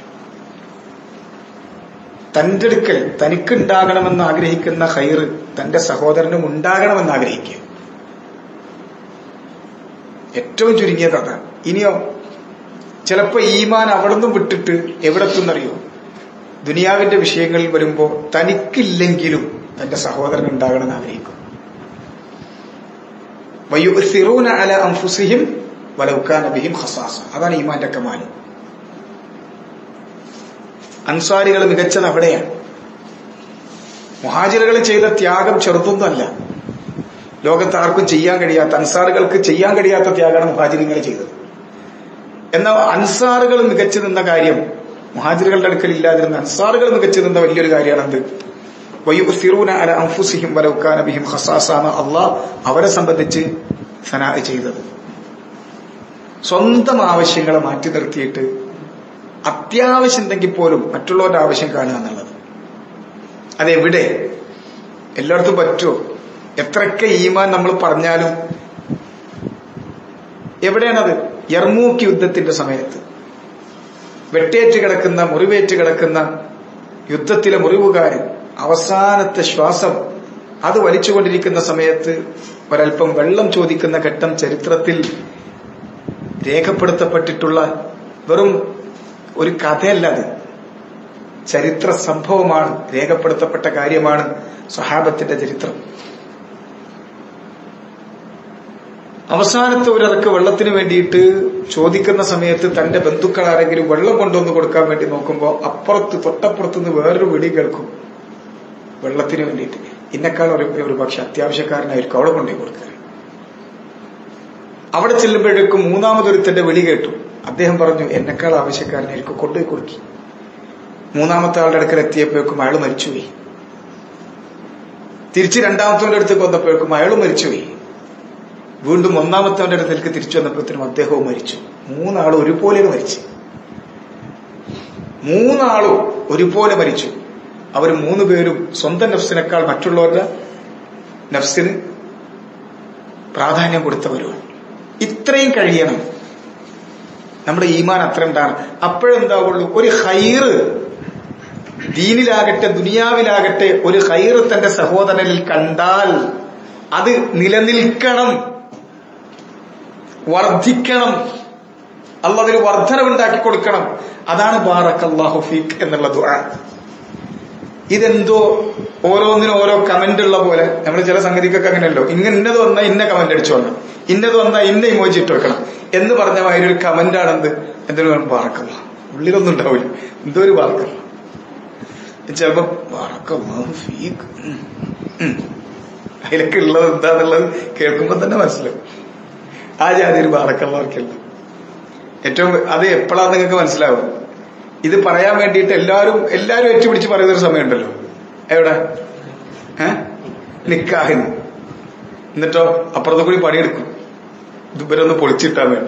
തന്റെ അടുക്കൽ തനിക്കുണ്ടാകണമെന്ന് ആഗ്രഹിക്കുന്ന ഹൈറ് തന്റെ സഹോദരനും ഉണ്ടാകണമെന്ന് ആഗ്രഹിക്കുക ഏറ്റവും ചുരുങ്ങിയത് അതാണ് ഇനിയോ ചിലപ്പോ ഈമാൻ അവിടുന്ന് വിട്ടിട്ട് എവിടെത്തുന്നറിയോ ദുനിയാവിന്റെ വിഷയങ്ങളിൽ വരുമ്പോ തനിക്കില്ലെങ്കിലും തന്റെ സഹോദരൻ ഉണ്ടാകണമെന്ന് ആഗ്രഹിക്കും വയുസിറൂന അല അംഫുസിഹിം വലൗക്കാന ബിഹിം ഖസാസ അതാണ് ഈമാന്റെ കമാല് അൻസാരികൾ മികച്ചത് അവിടെയാണ് മുഹാജിറുകൾ ചെയ്ത ത്യാഗം ചെറുതൊന്നുമല്ല ലോകത്ത് ആർക്കും ചെയ്യാൻ കഴിയാത്ത അൻസാറുകൾക്ക് ചെയ്യാൻ കഴിയാത്ത ത്യാഗമാണ് മുഹാജിരിങ്ങൾ ചെയ്തത് എന്നാൽ അൻസാറുകൾ മികച്ചു നിന്ന കാര്യം മുഹാജിറുകളുടെ അടുക്കൽ ഇല്ലാതിരുന്ന അൻസാറുകൾ മികച്ചു നിന്ന വലിയൊരു കാര്യമാണെന്ത് വയുസിറൂന അല അംഫുസിഹിം വലൗക്കാന ബിഹിം ഖസാസാണ് അള്ളാഹ് അവരെ സംബന്ധിച്ച് സനാ ചെയ്തത് സ്വന്തം ആവശ്യങ്ങളെ മാറ്റി നിർത്തിയിട്ട് അത്യാവശ്യം ഉണ്ടെങ്കിൽ പോലും മറ്റുള്ളവരുടെ ആവശ്യം കാണുക എന്നുള്ളത് അതെവിടെ എല്ലായിടത്തും പറ്റുമോ എത്രയൊക്കെ ഈമാൻ നമ്മൾ പറഞ്ഞാലും എവിടെയാണത് യർമൂക്ക് യുദ്ധത്തിന്റെ സമയത്ത് വെട്ടേറ്റ് കിടക്കുന്ന മുറിവേറ്റ് കിടക്കുന്ന യുദ്ധത്തിലെ മുറിവുകാരൻ അവസാനത്തെ ശ്വാസം അത് വലിച്ചുകൊണ്ടിരിക്കുന്ന സമയത്ത് ഒരൽപ്പം വെള്ളം ചോദിക്കുന്ന ഘട്ടം ചരിത്രത്തിൽ രേഖപ്പെടുത്തപ്പെട്ടിട്ടുള്ള വെറും ഒരു കഥയല്ല അത് ചരിത്ര സംഭവമാണ് രേഖപ്പെടുത്തപ്പെട്ട കാര്യമാണ് സ്വഹാബത്തിന്റെ ചരിത്രം അവസാനത്തെ ഒരിറക്ക് വെള്ളത്തിന് വേണ്ടിയിട്ട് ചോദിക്കുന്ന സമയത്ത് തന്റെ ബന്ധുക്കൾ ആരെങ്കിലും വെള്ളം കൊണ്ടുവന്ന് കൊടുക്കാൻ വേണ്ടി നോക്കുമ്പോൾ അപ്പുറത്ത് തൊട്ടപ്പുറത്ത് നിന്ന് വേറൊരു വിളി കേൾക്കും വെള്ളത്തിന് വേണ്ടിയിട്ട് ഇന്നെക്കാൾ ഒരു ഒരു പക്ഷെ അത്യാവശ്യക്കാരനായിരിക്കും അവിടെ കൊണ്ടുപോയി കൊടുക്കുക അവിടെ ചെല്ലുമ്പോഴേക്കും മൂന്നാമതൊരുത്തന്റെ വിളി കേട്ടു അദ്ദേഹം പറഞ്ഞു എന്നെക്കാൾ ആവശ്യക്കാരനായിരിക്കും കൊണ്ടുപോയി കൊടുക്കി മൂന്നാമത്തെ ആളുടെ അടുക്കൽ എത്തിയപ്പോഴേക്കും അയാൾ മരിച്ചുപോയി തിരിച്ച് രണ്ടാമത്തവന്റെ അടുത്തേക്ക് വന്നപ്പോഴേക്കും അയാൾ മരിച്ചുപോയി വീണ്ടും ഒന്നാമത്തവന്റെ അടുത്തേക്ക് തിരിച്ചു വന്നപ്പോഴത്തേനും അദ്ദേഹവും മരിച്ചു മൂന്നാളും ഒരുപോലെ മരിച്ചു മൂന്നാളും ഒരുപോലെ മരിച്ചു അവർ മൂന്ന് പേരും സ്വന്തം നഫ്സിനേക്കാൾ മറ്റുള്ളവരുടെ നഫ്സിന് പ്രാധാന്യം കൊടുത്തവരുമാണ് ഇത്രയും കഴിയണം നമ്മുടെ ഈമാൻ അത്ര ഉണ്ടാണ് അപ്പോഴെന്താവുള്ളൂ ഒരു ഹൈറ് ദീനിലാകട്ടെ ദുനിയാവിലാകട്ടെ ഒരു ഹൈറ് തന്റെ സഹോദരനിൽ കണ്ടാൽ അത് നിലനിൽക്കണം വർദ്ധിക്കണം അള്ളതിന് വർധനവുണ്ടാക്കി കൊടുക്കണം അതാണ് ബാറക് അള്ളാഹു ഫീഖ് എന്നുള്ള ദുആ ഇതെന്തോ ഓരോന്നിനും ഓരോ കമന്റ് ഉള്ള പോലെ നമ്മൾ ചില സംഗതിക്കൊക്കെ അങ്ങനെയല്ലോ ഇങ്ങനെ ഇന്നത് വന്നാൽ ഇന്ന കമന്റ് അടിച്ചോളണം ഇന്നത് വന്നാൽ ഇന്ന ഇമോജി ഇട്ട് വെക്കണം എന്ന് പറഞ്ഞ മാതിരി ഒരു കമന്റ് ആണെന്ത് എന്തെങ്കിലും പാറക്കല്ല ഉള്ളിലൊന്നും ഉണ്ടാവില്ല എന്തോ ഒരു പാറക്കല്ല ചിലപ്പോ പാറക്കല്ല ഫീക്ക് അതിലൊക്കെ ഉള്ളത് എന്താന്നുള്ളത് കേൾക്കുമ്പോ തന്നെ മനസ്സിലാവും ആ ജാതി ഒരു പാറക്കള്ളവർക്കല്ല ഏറ്റവും അത് എപ്പോഴാണ് നിങ്ങൾക്ക് മനസ്സിലാവും ഇത് പറയാൻ വേണ്ടിയിട്ട് എല്ലാവരും എല്ലാവരും ഏറ്റുപിടിച്ച് പറയുന്ന ഒരു സമയമുണ്ടല്ലോ എവിടെ ഏഹ് നിക്കാഹിന് എന്നിട്ടോ അപ്പുറത്തെ കൂടി പണിയെടുക്കും ഇത് ഇവരൊന്ന് പൊളിച്ചിട്ടാൻ വേണ്ടി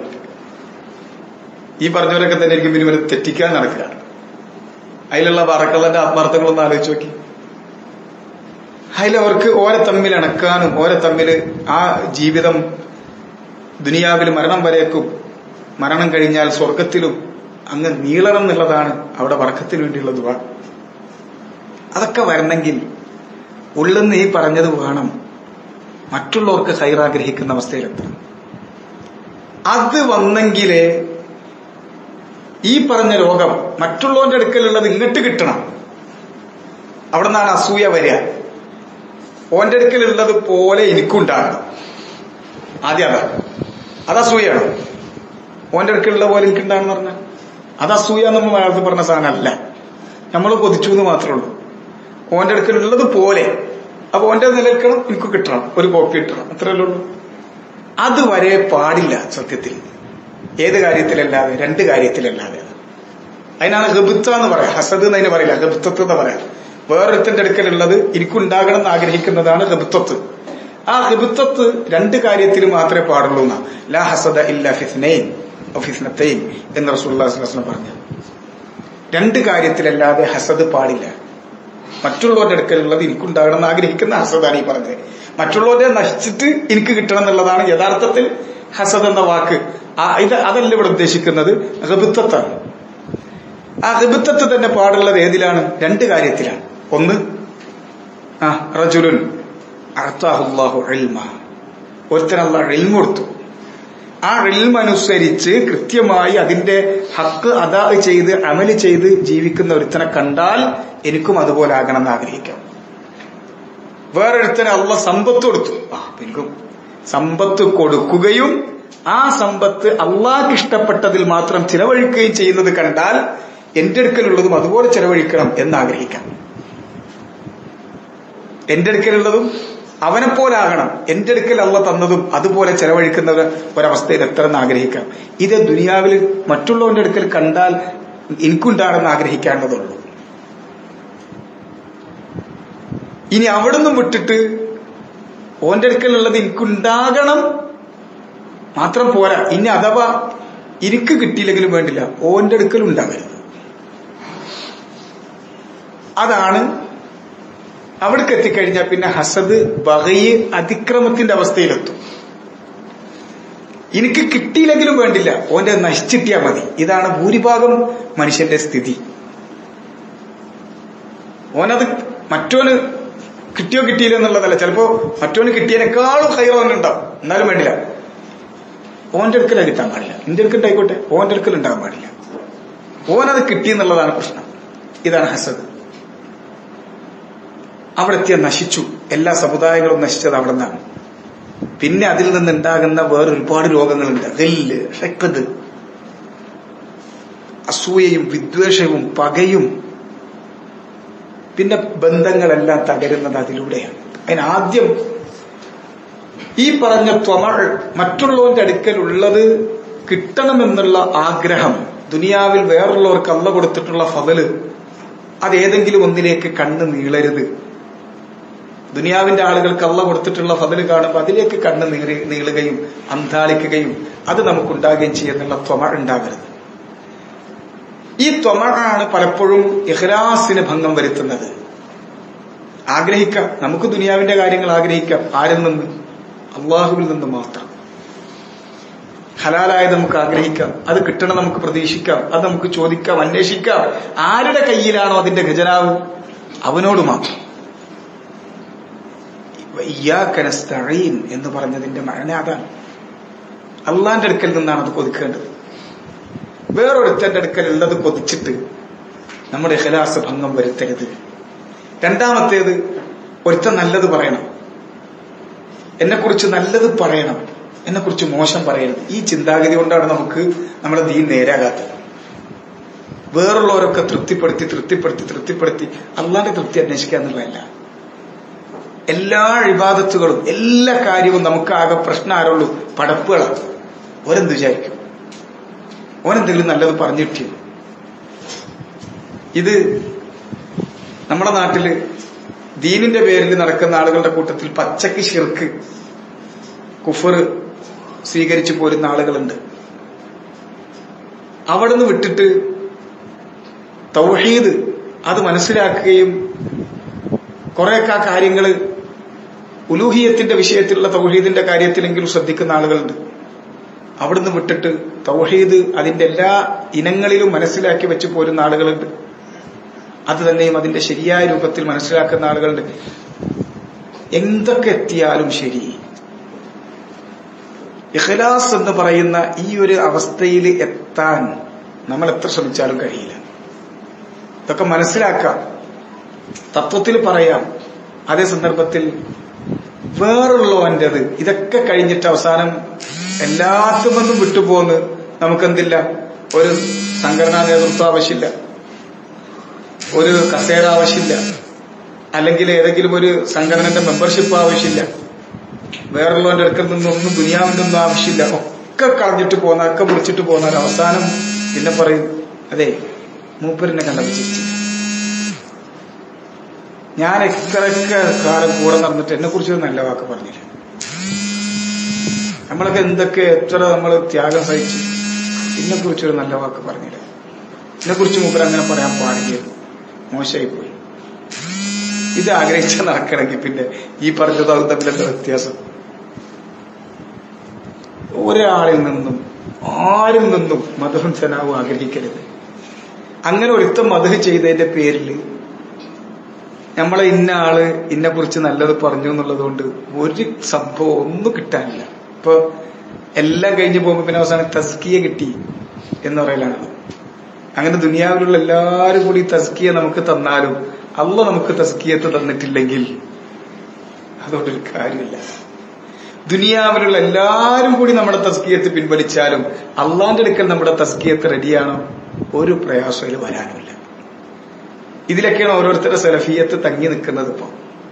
ഈ പറഞ്ഞവരൊക്കെ തന്നെ എനിക്ക് ഇവരെ തെറ്റിക്കാൻ നടക്കുക അതിലുള്ള പറക്കള്ളന്റെ ആത്മാർത്ഥങ്ങളൊന്ന് ആലോചിച്ച് നോക്കി അതിലവർക്ക് ഓരെ തമ്മിൽ ഇണക്കാനും ഓരെ തമ്മിൽ ആ ജീവിതം ദുനിയാവിൽ മരണം വരേക്കും മരണം കഴിഞ്ഞാൽ സ്വർഗത്തിലും അങ്ങ് നീളണം എന്നുള്ളതാണ് അവിടെ വർക്കത്തിന് വേണ്ടിയുള്ള ദുവ അതൊക്കെ വരണമെങ്കിൽ ഉള്ളെന്ന് ഈ പറഞ്ഞത് വേണം മറ്റുള്ളവർക്ക് ഹൈറാഗ്രഹിക്കുന്ന അവസ്ഥയിലെത്തണം അത് വന്നെങ്കിലേ ഈ പറഞ്ഞ രോഗം മറ്റുള്ളവന്റെ അടുക്കലുള്ളത് ഇങ്ങോട്ട് കിട്ടണം അവിടെ നിന്നാണ് അസൂയ വരിക ഓന്റെ അടുക്കലുള്ളത് പോലെ എനിക്കുണ്ടാകണം ആദ്യം അതാ അത് അസൂയാണ് ഓന്റെ അടുക്കലുള്ള പോലെ എനിക്കുണ്ടാകണം പറഞ്ഞാൽ അത് അസൂയ നമ്മൾ മലയാളത്തിൽ പറഞ്ഞ സാധനമല്ല നമ്മൾ കൊതിച്ചു എന്ന് മാത്രമേ ഉള്ളൂ ഓന്റെ അടുക്കലുള്ളത് പോലെ അപ്പൊ ഓന്റെ നിലനിൽക്കണം എനിക്ക് കിട്ടണം ഒരു കോപ്പി കിട്ടണം അത്രയല്ലേ ഉള്ളൂ അതുവരെ പാടില്ല സത്യത്തിൽ ഏത് കാര്യത്തിലല്ലാതെ രണ്ട് കാര്യത്തിലല്ലാതെ അതിനാണ് ഹെബിത്ത എന്ന് പറയാം ഹസദ് എന്ന് അതിന് പറയില്ല ഹെബിത്തത്ത് എന്ന് പറയാം വേറൊരുത്തിന്റെ അടുക്കലുള്ളത് എനിക്കുണ്ടാകണം എന്ന് ആഗ്രഹിക്കുന്നതാണ് ഹെബിത്തത്ത് ആ ഹെബിത്തത്ത് രണ്ട് കാര്യത്തിൽ മാത്രമേ പാടുള്ളൂ എന്നാ ലാ ഹസദ ഇല്ല ഫിസ്നൈൻ ഫിസ്നത്തൈൻ എന്ന് റസൂല്ലാസ്ലം പറഞ്ഞു രണ്ട് കാര്യത്തിലല്ലാതെ ഹസദ് പാടില്ല മറ്റുള്ളവരുടെ അടുക്കലുള്ളത് എനിക്കുണ്ടാകണം എന്ന് ആഗ്രഹിക്കുന്ന ഹസദാണ് ഈ പറഞ്ഞത് മറ്റുള്ളവരെ നശിച്ചിട്ട് എനിക്ക് കിട്ടണം എന്നുള്ളതാണ് യഥാർത്ഥത്തിൽ ഹസദ് എന്ന വാക്ക് ആ ഇത് അതല്ല ഇവിടെ ഉദ്ദേശിക്കുന്നത് ഹബിത്തത്താണ് ആ ഹബിത്തത്ത് തന്നെ പാടുള്ളത് ഏതിലാണ് രണ്ട് കാര്യത്തിലാണ് ഒന്ന് ആ റജുലുൻ അർത്താഹുല്ലാഹു ഇൽമ ഒരുത്തനല്ല ഇൽമ കൊടുത്തു ആ ഇൽമ അനുസരിച്ച് കൃത്യമായി അതിന്റെ ഹക്ക് അതാ ചെയ്ത് അമല് ചെയ്ത് ജീവിക്കുന്ന ഒരുത്തനെ കണ്ടാൽ എനിക്കും അതുപോലെ ആകണം എന്ന് ആഗ്രഹിക്കാം വേറൊരുത്തന് അള്ള സമ്പത്ത് കൊടുത്തു ആ എനിക്കും സമ്പത്ത് കൊടുക്കുകയും ആ സമ്പത്ത് അള്ളാഹ് ഇഷ്ടപ്പെട്ടതിൽ മാത്രം ചിലവഴിക്കുകയും ചെയ്യുന്നത് കണ്ടാൽ എന്റെ അടുക്കലുള്ളതും അതുപോലെ ചെലവഴിക്കണം എന്ന് ആഗ്രഹിക്കാം എന്റെ അടുക്കലുള്ളതും അവനെ പോലെ ആകണം എന്റെ അടുക്കൽ അള്ള തന്നതും അതുപോലെ ചെലവഴിക്കുന്ന ഒരവസ്ഥയിൽ എത്തണമെന്ന് ആഗ്രഹിക്കാം ഇത് ദുനിയാവിൽ മറ്റുള്ളവന്റെ അടുക്കൽ കണ്ടാൽ എനിക്കുണ്ടാകണമെന്ന് ആഗ്രഹിക്കേണ്ടതുള്ളൂ ഇനി അവിടുന്ന് വിട്ടിട്ട് ഓന്റെ അടുക്കലുള്ളത് എനിക്കുണ്ടാകണം മാത്രം പോരാ ഇനി അഥവാ എനിക്ക് കിട്ടിയില്ലെങ്കിലും വേണ്ടില്ല ഓന്റെ അടുക്കൽ ഉണ്ടാകരുത് അതാണ് അവിടേക്ക് എത്തിക്കഴിഞ്ഞാൽ പിന്നെ ഹസദ് ബഹയ് അതിക്രമത്തിന്റെ അവസ്ഥയിലെത്തും എനിക്ക് കിട്ടിയില്ലെങ്കിലും വേണ്ടില്ല ഓന്റെ നശിച്ചിട്ടിയാ മതി ഇതാണ് ഭൂരിഭാഗം മനുഷ്യന്റെ സ്ഥിതി ഓനത് മറ്റോന് കിട്ടിയോ കിട്ടിയില്ല എന്നുള്ളതല്ല ചിലപ്പോ മറ്റോന് കിട്ടിയതിനേക്കാളും ഹൈറോനുണ്ടാവും എന്നാലും വേണ്ടില്ല ഓന്റെ അടുക്കല കിട്ടാൻ പാടില്ല എന്റെ അടുക്കുണ്ടായിക്കോട്ടെ ഓന്റെ അടുക്കൽ ഉണ്ടാകാൻ പാടില്ല ഓനത് കിട്ടിയെന്നുള്ളതാണ് പ്രശ്നം ഇതാണ് ഹസദ് അവിടെ എത്തിയ നശിച്ചു എല്ലാ സമുദായങ്ങളും നശിച്ചത് അവിടെ നിന്നാണ് പിന്നെ അതിൽ നിന്നുണ്ടാകുന്ന വേറെ ഒരുപാട് രോഗങ്ങളുണ്ട് ഗല്ല് ഷക്കത് അസൂയയും വിദ്വേഷവും പകയും പിന്നെ ബന്ധങ്ങളെല്ലാം തകരുന്നത് അതിലൂടെയാണ് അതിനാദ്യം ഈ പറഞ്ഞ ത്വമൾ മറ്റുള്ളവന്റെ അടുക്കലുള്ളത് കിട്ടണമെന്നുള്ള ആഗ്രഹം ദുനിയാവിൽ വേറുള്ളവർക്ക് അല്ല കൊടുത്തിട്ടുള്ള ഫതല് അതേതെങ്കിലും ഒന്നിലേക്ക് കണ്ണ് നീളരുത് ദുനിയാവിന്റെ ആളുകൾക്ക് അല്ല കൊടുത്തിട്ടുള്ള ഫതല് കാണുമ്പോൾ അതിലേക്ക് കണ്ണ് നീറി നീളുകയും അന്താളിക്കുകയും അത് നമുക്കുണ്ടാകുകയും ചെയ്യുന്നുള്ള ത്വമ ഉണ്ടാകരുത് ഈ ത്വമഴാണ് പലപ്പോഴും ഇഹ്ലാസിന് ഭംഗം വരുത്തുന്നത് ആഗ്രഹിക്കാം നമുക്ക് ദുനിയാവിന്റെ കാര്യങ്ങൾ ആഗ്രഹിക്കാം ആരിൽ നിന്ന് അള്ളാഹുവിൽ നിന്ന് മാത്രം ഹലാലായത് നമുക്ക് ആഗ്രഹിക്കാം അത് കിട്ടണം നമുക്ക് പ്രതീക്ഷിക്കാം അത് നമുക്ക് ചോദിക്കാം അന്വേഷിക്കാം ആരുടെ കയ്യിലാണോ അതിന്റെ ഖജനാവ് അവനോട് മാത്രം ഇയ്യാക്കനസ്തഴീൻ എന്ന് പറഞ്ഞതിന്റെ മഴന അതാണ് അള്ളാന്റെ അടുക്കൽ നിന്നാണ് അത് കൊതിക്കേണ്ടത് വേറൊരുത്തന്റെ അടുക്കൽ ഉള്ളത് കൊതിച്ചിട്ട് നമ്മുടെ ഖലാസ് ഭംഗം വരുത്തരുത് രണ്ടാമത്തേത് ഒരുത്തൻ നല്ലത് പറയണം എന്നെക്കുറിച്ച് നല്ലത് പറയണം എന്നെക്കുറിച്ച് മോശം പറയരുത് ഈ ചിന്താഗതി കൊണ്ടാണ് നമുക്ക് നമ്മുടെ ദീൻ നേരാകാത്തത് വേറുള്ളവരൊക്കെ തൃപ്തിപ്പെടുത്തി തൃപ്തിപ്പെടുത്തി തൃപ്തിപ്പെടുത്തി അള്ളാന്റെ തൃപ്തി അന്വേഷിക്കുക എന്നുള്ളതല്ല എല്ലാ ഇബാദത്തുകളും എല്ലാ കാര്യവും നമുക്ക് ആകെ പ്രശ്നം ആരുള്ളൂ പടപ്പുകളാണ് ഓരെന്ത് വിചാരിക്കും ഓനെന്തെങ്കിലും നല്ലത് പറഞ്ഞു കിട്ടിയോ ഇത് നമ്മുടെ നാട്ടില് ദീനിന്റെ പേരിൽ നടക്കുന്ന ആളുകളുടെ കൂട്ടത്തിൽ പച്ചക്ക് ഷിർക്ക് കുഫർ സ്വീകരിച്ചു പോരുന്ന ആളുകളുണ്ട് അവിടുന്ന് വിട്ടിട്ട് തൗഹീദ് അത് മനസ്സിലാക്കുകയും കുറെയൊക്കെ ആ കാര്യങ്ങൾ ഉലൂഹിയത്തിന്റെ വിഷയത്തിലുള്ള തൗഹീദിന്റെ കാര്യത്തിലെങ്കിലും ശ്രദ്ധിക്കുന്ന ആളുകളുണ്ട് അവിടുന്ന് വിട്ടിട്ട് തൗഹീദ് അതിന്റെ എല്ലാ ഇനങ്ങളിലും മനസ്സിലാക്കി വെച്ച് പോരുന്ന ആളുകളുണ്ട് അത് തന്നെയും അതിന്റെ ശരിയായ രൂപത്തിൽ മനസ്സിലാക്കുന്ന ആളുകളുണ്ട് എന്തൊക്കെ എത്തിയാലും ശരി ഇഖ്ലാസ് എന്ന് പറയുന്ന ഈ ഒരു അവസ്ഥയിൽ എത്താൻ നമ്മൾ എത്ര ശ്രമിച്ചാലും കഴിയില്ല ഇതൊക്കെ മനസ്സിലാക്കാം തത്വത്തിൽ പറയാം അതേ സന്ദർഭത്തിൽ വേറുള്ളവന്റേത് ഇതൊക്കെ കഴിഞ്ഞിട്ട് അവസാനം എല്ലാത്തും നിന്നും വിട്ടുപോന്ന് നമുക്കെന്തില്ല ഒരു സംഘടനാ നേതൃത്വം ആവശ്യമില്ല ഒരു കസേര ആവശ്യമില്ല അല്ലെങ്കിൽ ഏതെങ്കിലും ഒരു സംഘടനയുടെ മെമ്പർഷിപ്പ് ആവശ്യമില്ല വേറുള്ളവന്റെ അടുക്കൽ നിന്നൊന്നും ദുനിയാവിന്റെ ഒന്നും ആവശ്യമില്ല ഓ ഒക്കെ കളഞ്ഞിട്ട് പോന്ന ഒക്കെ മുറിച്ചിട്ട് പോന്നാൽ അവസാനം പിന്നെ പറയും അതെ മൂപ്പരിനെ കണ്ടപ്പോൾ ചിരിച്ചില്ല ഞാൻ എത്രയൊക്കെ കാലം കൂടെ നടന്നിട്ട് എന്നെ കുറിച്ച് നല്ല വാക്ക് പറഞ്ഞില്ല നമ്മളൊക്കെ എന്തൊക്കെ എത്ര നമ്മൾ ത്യാഗം സഹിച്ചു എന്നെ കുറിച്ചൊരു നല്ല വാക്ക് പറഞ്ഞില്ല എന്നെ കുറിച്ച് മൂപ്പർ അങ്ങനെ പറയാൻ പാടില്ലായിരുന്നു മോശമായി പോയി ഇത് ആഗ്രഹിച്ച നടക്കണമെങ്കിൽ പിന്നെ ഈ പറഞ്ഞതാവും തമ്മിലെന്താ വ്യത്യാസം ഒരാളിൽ നിന്നും ആരിൽ നിന്നും മതവും സനാവും ആഗ്രഹിക്കരുത് അങ്ങനെ ഒരുത്തം മതഹ് ചെയ്തതിന്റെ പേരിൽ നമ്മളെ ഇന്ന ആള് ഇന്നെ കുറിച്ച് നല്ലത് പറഞ്ഞു എന്നുള്ളത് കൊണ്ട് ഒരു സംഭവം ഒന്നും കിട്ടാനില്ല ഇപ്പൊ എല്ലാം കഴിഞ്ഞ് പോകുമ്പോ പിന്നെ അവസാനം തസ്കിയ കിട്ടി എന്ന് പറയലാണ് അങ്ങനെ ദുനിയാവിലുള്ള എല്ലാവരും കൂടി തസ്കിയ നമുക്ക് തന്നാലും അല്ല നമുക്ക് തസ്കിയത്ത് തന്നിട്ടില്ലെങ്കിൽ അതുകൊണ്ടൊരു കാര്യമില്ല ദുനിയാവിലുള്ള എല്ലാവരും കൂടി നമ്മുടെ തസ്കിയത്ത് പിൻവലിച്ചാലും അള്ളാന്റെ അടുക്കൽ നമ്മുടെ തസ്കിയത്ത് റെഡിയാണോ ഒരു പ്രയാസത്തിൽ വരാനുമില്ല ഇതിലൊക്കെയാണ് ഓരോരുത്തരുടെ സെലഫിയത്ത് തങ്ങി നിൽക്കുന്നത് ഇപ്പൊ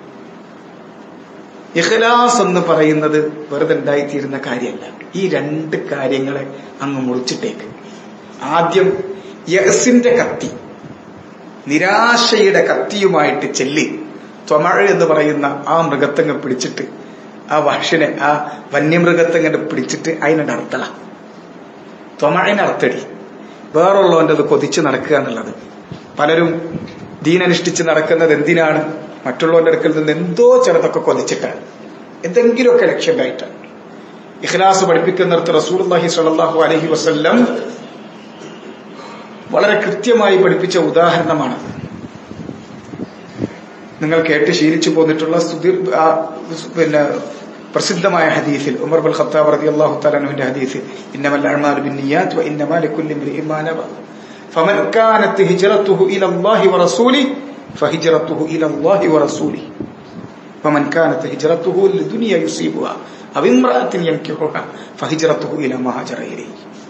ഇഖ്ലാസ് എന്ന് പറയുന്നത് വെറുതെ ഉണ്ടായിത്തീരുന്ന കാര്യമല്ല ഈ രണ്ട് കാര്യങ്ങളെ അങ്ങ് മുറിച്ചിട്ടേക്ക് ആദ്യം യസിന്റെ കത്തി നിരാശയുടെ കത്തിയുമായിട്ട് ചെല്ലി ത്വമഴ എന്ന് പറയുന്ന ആ മൃഗത്തങ്ങ് പിടിച്ചിട്ട് ആ വഷിനെ ആ വന്യമൃഗത്തങ്ങനെ പിടിച്ചിട്ട് അതിനെ അർത്ഥള ത്വമഴിനെ അർത്ഥടി വേറുള്ളവന്റെ അത് കൊതിച്ച് നടക്കുക എന്നുള്ളത് പലരും ദീനനുഷ്ഠിച്ച് നടക്കുന്നത് എന്തിനാണ് മറ്റുള്ളവന്റെ അടുക്കൽ നിന്ന് എന്തോ ചിലതൊക്കെ കൊതിച്ചിട്ടാണ് എന്തെങ്കിലുമൊക്കെ ലക്ഷ്യമായിട്ടാണ് ഇഖ്ലാസ് പഠിപ്പിക്കുന്നിടത്ത് റസൂൽഹി സ്വല്ലല്ലാഹു അലൈഹി വസല്ലം വളരെ കൃത്യമായി പഠിപ്പിച്ച ഉദാഹരണമാണ് നിങ്ങൾ കേട്ട് ശീലിച്ചു പോന്നിട്ടുള്ള സുദീർ പിന്നെ പ്രസിദ്ധമായ ഹദീസിൽ ഉമർ ബുൽ ഖത്താബ് റളിയല്ലാഹു തആല അൻഹുവിന്റെ ഹദീസിൽ ഇന്നമൽ അഅ്മാലു ബിന്നിയാത്ത് വഇന്നമാ ലികുല്ലി ഇംറിഇൻ മാ നവ فمن كانت هجرته إلى الله ورسوله فهجرته إلى الله ورسوله ومن كانت هجرته لدنيا يصيبها أو امرأة ينكحها فهجرته إلى ما هاجر إليه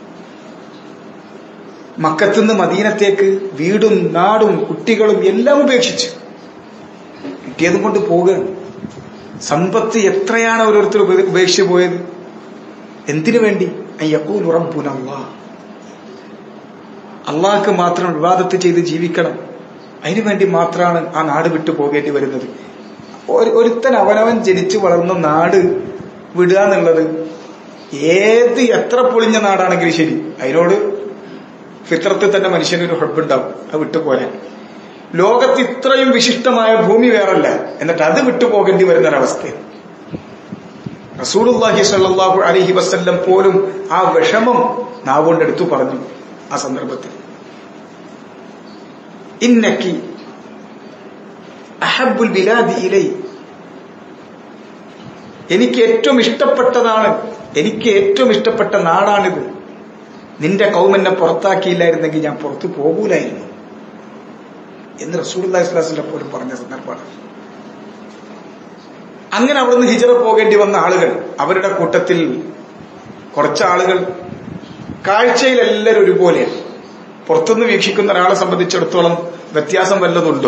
മക്കത്തുനിന്ന് മദീനത്തേക്ക് വീടും നാടും കുട്ടികളും എല്ലാം ഉപേക്ഷിച്ച് കിട്ടിയതും കൊണ്ട് പോവുകയാണ് സമ്പത്ത് എത്രയാണ് ഓരോരുത്തർ ഉപേക്ഷിച്ചു പോയത് എന്തിനു വേണ്ടി അയ്യക്കൂൽ ഉറമ്പുനല്ലാ അള്ളാഹ്ക്ക് മാത്രം വിവാദത്ത് ചെയ്ത് ജീവിക്കണം അതിനുവേണ്ടി മാത്രമാണ് ആ നാട് വിട്ടു പോകേണ്ടി വരുന്നത് ഒരുത്തൻ അവനവൻ ജനിച്ചു വളർന്ന നാട് വിടുക എന്നുള്ളത് ഏത് എത്ര പൊളിഞ്ഞ നാടാണെങ്കിലും ശരി അതിനോട് ഫിത്രത്തിൽ തന്നെ മനുഷ്യനൊരു ഹെബുണ്ടാവും അത് വിട്ടുപോരാൻ ലോകത്ത് ഇത്രയും വിശിഷ്ടമായ ഭൂമി വേറല്ല എന്നിട്ട് അത് വിട്ടുപോകേണ്ടി വരുന്ന ഒരവസ്ഥ റസൂലുല്ലാഹി സല്ലാഹു അലഹി വസ്ല്ലം പോലും ആ വിഷമം നാവുകൊണ്ട് എടുത്തു പറഞ്ഞു ആ സന്ദർഭത്തിൽ ഇന്നക്കി അഹബുൽ ബിലാദി ഇലൈ എനിക്ക് ഏറ്റവും ഇഷ്ടപ്പെട്ടതാണ് എനിക്ക് ഏറ്റവും ഇഷ്ടപ്പെട്ട നാടാണിത് നിന്റെ കൗമെന്നെ പുറത്താക്കിയില്ലായിരുന്നെങ്കിൽ ഞാൻ പുറത്തു പോകൂലായിരുന്നു എന്ന് റസൂലി സ്വലാസിലെ പോലും പറഞ്ഞ സന്ദർഭമാണ് അങ്ങനെ അവിടുന്ന് ഹിജറ പോകേണ്ടി വന്ന ആളുകൾ അവരുടെ കൂട്ടത്തിൽ കുറച്ച് ആളുകൾ കാഴ്ചയിൽ എല്ലാവരും ഒരുപോലെയാണ് പുറത്തുനിന്ന് വീക്ഷിക്കുന്ന ഒരാളെ സംബന്ധിച്ചിടത്തോളം വ്യത്യാസം വല്ലതുണ്ടോ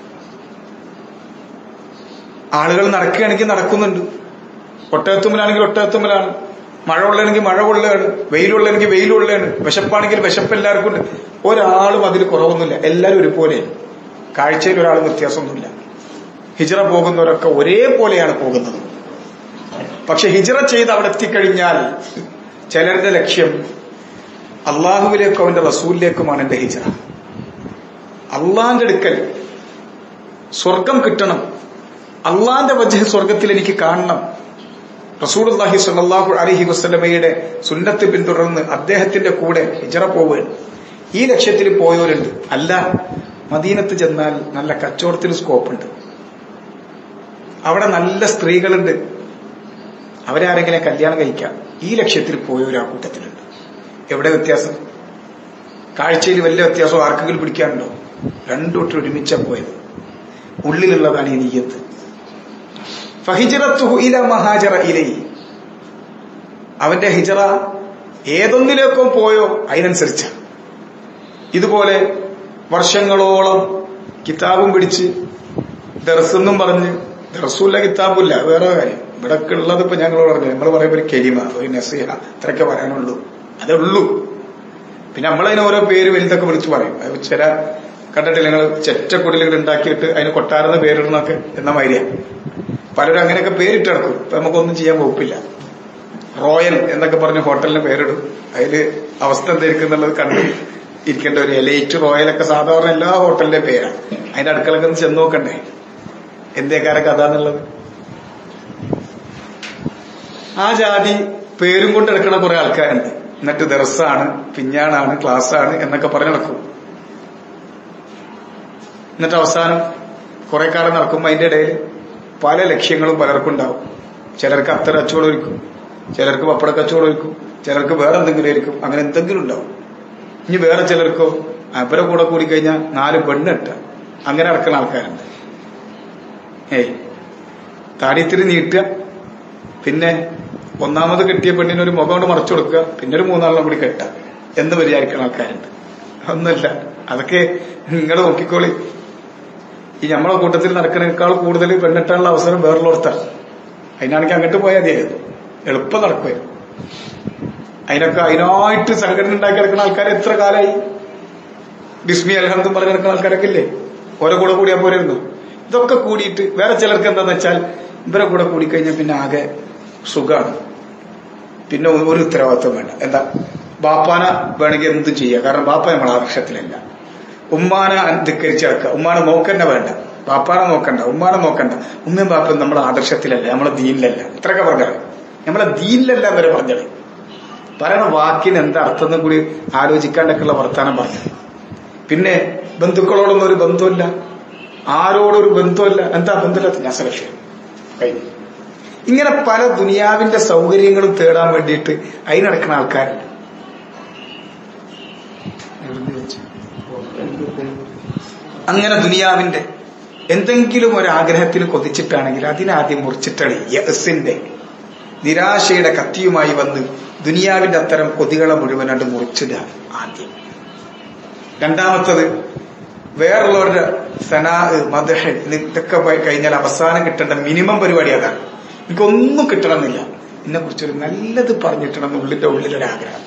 ആളുകൾ നടക്കുകയാണെങ്കിൽ നടക്കുന്നുണ്ട് ഒട്ടകത്തുമ്മലാണെങ്കിൽ ഒട്ടകത്തുമ്മലാണ് മഴ ഉള്ളണെങ്കിൽ മഴ കൊള്ളുകയാണ് വെയിലുള്ളണെങ്കിൽ വെയിലുള്ളതാണ് വിശപ്പാണെങ്കിൽ വിശപ്പ് എല്ലാവർക്കും ഉണ്ട് ഒരാളും അതിൽ കുറവൊന്നുമില്ല എല്ലാവരും ഒരുപോലെയാണ് കാഴ്ചയിൽ ഒരാൾ വ്യത്യാസമൊന്നുമില്ല ഹിജറ പോകുന്നവരൊക്കെ ഒരേപോലെയാണ് പോകുന്നത് പക്ഷെ ഹിജറ ചെയ്ത് അവിടെ എത്തിക്കഴിഞ്ഞാൽ ചിലരുടെ ലക്ഷ്യം അള്ളാഹുവിലേക്കും അവന്റെ റസൂലിലേക്കുമാണ് എന്റെ ഹിജറ അള്ളാന്റെ അടുക്കൽ സ്വർഗം കിട്ടണം അള്ളാന്റെ വജഹ് സ്വർഗത്തിൽ എനിക്ക് കാണണം റസൂൽഹി സല്ലാഹു അലഹി വസ്ലമയുടെ സുന്നത്ത് പിന്തുടർന്ന് അദ്ദേഹത്തിന്റെ കൂടെ ഹിജറ പോവുകയാണ് ഈ ലക്ഷ്യത്തിൽ പോയവരുണ്ട് അല്ല മദീനത്ത് ചെന്നാൽ നല്ല കച്ചവടത്തിന് സ്കോപ്പുണ്ട് അവിടെ നല്ല സ്ത്രീകളുണ്ട് അവരെ ആരെങ്കിലും കല്യാണം കഴിക്കാം ഈ ലക്ഷ്യത്തിൽ പോയവർ ആ കൂട്ടത്തിലുണ്ട് എവിടെ വ്യത്യാസം കാഴ്ചയിൽ വലിയ വ്യത്യാസം ആർക്കെങ്കിലും പിടിക്കാനുണ്ടോ രണ്ടോട്ട് ഒരുമിച്ച പോയത് ഉള്ളിലുള്ളതാണ് ഈ നീയത്ത് ഫഹിജറത്തുഹു ഇല മഹാജറ ഇലൈ അവന്റെ ഹിജറ ഏതൊന്നിലേക്കും പോയോ അതിനനുസരിച്ച് ഇതുപോലെ വർഷങ്ങളോളം കിതാബും പിടിച്ച് ദർസെന്നും പറഞ്ഞ് ദർസുല്ല കിതാബില്ല വേറെ കാര്യം ഇവിടെ ഒക്കെ ഉള്ളത് ഇപ്പൊ ഞങ്ങൾ പറഞ്ഞു നമ്മൾ പറയുമ്പോൾ ഒരു കെലിമ ഒരു നസീഹ ഇത്രയൊക്കെ പറയാനുള്ളൂ അതേ ഉള്ളൂ പിന്നെ നമ്മളതിന് ഓരോ പേര് വലുതൊക്കെ വിളിച്ചു പറയും അത് ചില കണ്ടിട്ടില്ല നിങ്ങൾ ചെറ്റക്കുടലുകൾ ഉണ്ടാക്കിയിട്ട് അതിന് കൊട്ടാരെന്ന് പേരിടണമൊക്കെ എന്ന മാതിരിയാ പലരും അങ്ങനെയൊക്കെ പേരിട്ടെടുക്കും ഇപ്പൊ നമുക്കൊന്നും ചെയ്യാൻ വകുപ്പില്ല റോയൽ എന്നൊക്കെ പറഞ്ഞ് ഹോട്ടലിന് പേരിടും അതില് അവസ്ഥ എന്തായിരിക്കും എന്നുള്ളത് കണ്ടു ഇരിക്കേണ്ട ഒരു എലൈറ്റ് റോയലൊക്കെ സാധാരണ എല്ലാ ഹോട്ടലിന്റെ പേരാണ് അതിന്റെ അടുക്കളൊക്കെ ഒന്ന് ചെന്ന് നോക്കണ്ടേ എന്തേക്കാരെ കഥ എന്നുള്ളത് ആ ജാതി പേരും കൊണ്ട് എടുക്കണ കുറെ ആൾക്കാരുണ്ട് എന്നിട്ട് ദർസാണ് പിഞ്ഞാണാണ് ക്ലാസ്സാണ് എന്നൊക്കെ പറഞ്ഞ് നടക്കും എന്നിട്ട് അവസാനം കുറെ കാലം നടക്കുമ്പോൾ അതിന്റെ ഇടയിൽ പല ലക്ഷ്യങ്ങളും പലർക്കും ഉണ്ടാവും ചിലർക്ക് അത്തര കച്ചവടം ഒരുക്കും ചിലർക്ക് പപ്പട കച്ചവടം ഒരുക്കും ചിലർക്ക് വേറെ എന്തെങ്കിലും ആയിരിക്കും അങ്ങനെ എന്തെങ്കിലും ഉണ്ടാവും ഇനി വേറെ ചിലർക്കോ അവരെ കൂടെ കൂടി കഴിഞ്ഞാൽ നാല് പെണ്ണിട്ട അങ്ങനെ നടക്കുന്ന ആൾക്കാരുണ്ട് ഏയ് താടിത്തിരി നീട്ടുക പിന്നെ ഒന്നാമത് കിട്ടിയ പെണ്ണിന് ഒരു മുഖം കൊണ്ട് മറച്ചു കൊടുക്കുക പിന്നെ ഒരു മൂന്നാളെണ്ണം കൂടി കെട്ടുക എന്ന് വിചാരിക്കുന്ന ആൾക്കാരുണ്ട് ഒന്നുമില്ല അതൊക്കെ നിങ്ങൾ നോക്കിക്കോളി ഈ നമ്മളെ കൂട്ടത്തിൽ നടക്കുന്നതിനേക്കാൾ കൂടുതൽ പെണ്ണിട്ടാനുള്ള അവസരം വേറുള്ളോർത്താണ് അതിനാണെങ്കിൽ അങ്ങോട്ട് പോയാൽ മതിയായിരുന്നു എളുപ്പം നടക്കുമായിരുന്നു അതിനൊക്കെ അതിനായിട്ട് സംഘടന ഉണ്ടാക്കി കിടക്കുന്ന ആൾക്കാർ എത്ര കാലമായി ബിസ്മി അൽഹന്തും പറഞ്ഞു കിടക്കുന്ന ആൾക്കാരൊക്കെ ഇല്ലേ ഓരോ കൂടെ കൂടിയാ പോരായിരുന്നു ഇതൊക്കെ കൂടിയിട്ട് വേറെ ചിലർക്ക് എന്താന്ന് വെച്ചാൽ ഇവരെ കൂടെ കൂടിക്കഴിഞ്ഞാൽ പിന്നെ ആകെ സുഖമാണ് പിന്നെ ഒരു ഉത്തരവാദിത്വം വേണ്ട എന്താ ബാപ്പാന വേണമെങ്കിൽ എന്തും ചെയ്യുക കാരണം ബാപ്പ നമ്മൾ ആദർശത്തിലല്ല ഉമ്മാനെ ധിക്കരിച്ച് കിടക്കുക ഉമ്മാനെ നോക്കണ്ട വേണ്ട ബാപ്പാനെ നോക്കണ്ട ഉമ്മാനെ നോക്കണ്ട ഉമ്മയും ബാപ്പയും നമ്മുടെ ആദർശത്തിലല്ല നമ്മളെ ദീനിലല്ല ഇത്രയൊക്കെ പറഞ്ഞത് നമ്മളെ ദീനിലല്ല വരെ പറഞ്ഞത് പറയണ വാക്കിന് എന്താ അർത്ഥം കൂടി ആലോചിക്കാണ്ടൊക്കെയുള്ള വർത്താനം പറഞ്ഞു പിന്നെ ബന്ധുക്കളോടൊന്നും ഒരു ബന്ധമില്ല ആരോടൊരു ബന്ധമില്ല എന്താ ബന്ധമില്ലാത്ത ഞാൻ സെലക്ഷൻ കഴിഞ്ഞു ഇങ്ങനെ പല ദുനിയാവിന്റെ സൗകര്യങ്ങളും തേടാൻ വേണ്ടിയിട്ട് അതിനടക്കുന്ന ആൾക്കാരുണ്ട് അങ്ങനെ ദുനിയാവിന്റെ എന്തെങ്കിലും ഒരു ആഗ്രഹത്തിൽ കൊതിച്ചിട്ടാണെങ്കിൽ അതിനാദ്യം മുറിച്ചിട്ടളി യസിന്റെ നിരാശയുടെ കത്തിയുമായി വന്ന് ദുനിയാവിന്റെ അത്തരം കൊതികളെ മുഴുവനായിട്ട് മുറിച്ചിടുക ആദ്യം രണ്ടാമത്തത് വേറുള്ളവരുടെ സനാ മദഹ ഇതൊക്കെ കഴിഞ്ഞാൽ അവസാനം കിട്ടേണ്ട മിനിമം പരിപാടി അതാണ് എനിക്കൊന്നും കിട്ടണമെന്നില്ല എന്നെ കുറിച്ചൊരു നല്ലത് പറഞ്ഞിട്ടണം ഉള്ളിന്റെ ഉള്ളിലൊരാഗ്രഹം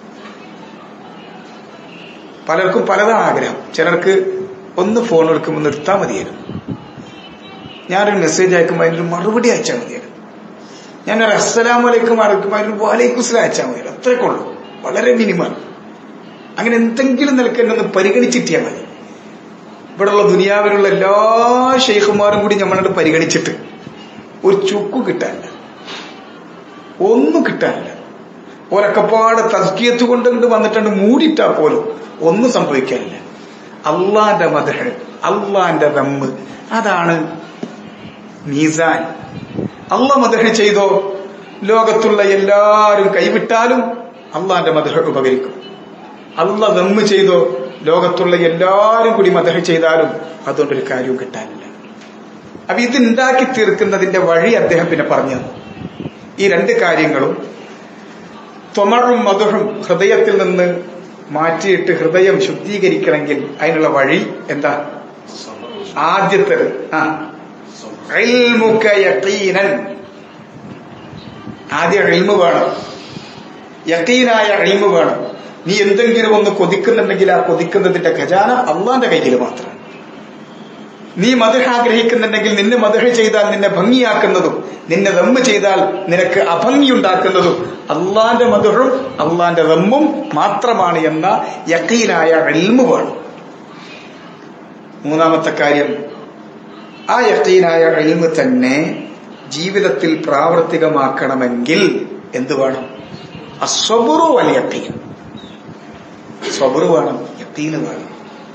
പലർക്കും പലതാണ് ആഗ്രഹം ചിലർക്ക് ഒന്ന് ഫോൺ എടുക്കുമ്പോൾ നിർത്താൻ മതിയായിരുന്നു ഞാനൊരു മെസ്സേജ് അയക്കുമ്പോൾ അതിനൊരു മറുപടി അയച്ചാൽ മതിയായിരുന്നു ഞാനൊരു അസ്സലാം വലൈക്കും അയക്കുമ്പോൾ അതിനൊരു വാലൈക്കുസ്ലാം അയച്ചാൽ മതിയായിരുന്നു അത്രയൊക്കെ ഉള്ളൂ വളരെ മിനിമം അങ്ങനെ എന്തെങ്കിലും നിലക്ക് എന്നെ ഒന്ന് പരിഗണിച്ചിട്ടിയാൽ മതി ഇവിടെയുള്ള ദുനിയാവിലുള്ള എല്ലാ ഷെയ്ഖുമാരും കൂടി നമ്മളോട് പരിഗണിച്ചിട്ട് ഒരു ചുക്കു കിട്ടാനില്ല ഒന്നും കിട്ടാനില്ല ഒരക്കപ്പാടെ തസ്കിയത്ത് കൊണ്ട് ഇങ്ങോട്ട് വന്നിട്ടുണ്ട് മൂടിയിട്ടാ പോലും ഒന്നും സംഭവിക്കാനില്ല അള്ളാന്റെ മതഹ അള്ളാന്റെ റമ്മ് അതാണ് മീസാൻ അള്ള മതഹ ചെയ്തോ ലോകത്തുള്ള എല്ലാരും കൈവിട്ടാലും അള്ളാന്റെ മതഹ ഉപകരിക്കും അള്ള ദമ്മ് ചെയ്തോ ലോകത്തുള്ള എല്ലാരും കൂടി മതഹ ചെയ്താലും അതുകൊണ്ടൊരു കാര്യവും കിട്ടാനില്ല അപ്പൊ ഇത് ഉണ്ടാക്കി തീർക്കുന്നതിന്റെ വഴി അദ്ദേഹം പിന്നെ പറഞ്ഞു ഈ രണ്ട് കാര്യങ്ങളും ത്വമഴും മധുറും ഹൃദയത്തിൽ നിന്ന് മാറ്റിയിട്ട് ഹൃദയം ശുദ്ധീകരിക്കണമെങ്കിൽ അതിനുള്ള വഴി എന്താ ആദ്യത്തേത് ആ യക്കീനൻ ആദ്യം എൽമ് വേണം യക്കീനായ എൽമ് വേണം നീ എന്തെങ്കിലും ഒന്ന് കൊതിക്കുന്നുണ്ടെങ്കിൽ ആ കൊതിക്കുന്നതിന്റെ ഖജാന അള്ളാന്റെ കയ്യിൽ മാത്രമാണ് നീ മധുര ആഗ്രഹിക്കുന്നുണ്ടെങ്കിൽ നിന്നെ മധുര ചെയ്താൽ നിന്നെ ഭംഗിയാക്കുന്നതും നിന്നെ റമ്മ് ചെയ്താൽ നിനക്ക് അഭംഗിയുണ്ടാക്കുന്നതും അള്ളാന്റെ മധുറും അള്ളാന്റെ റമ്മും മാത്രമാണ് എന്ന യക്കീനായ എൽമ് വേണം മൂന്നാമത്തെ കാര്യം ആ യക്കീനായ എൽമ് തന്നെ ജീവിതത്തിൽ പ്രാവർത്തികമാക്കണമെങ്കിൽ എന്ത് വേണം അസ്വബുറു വലിയ യക്കീൻ സ്വബുറു വേണം യക്കീന് വേണം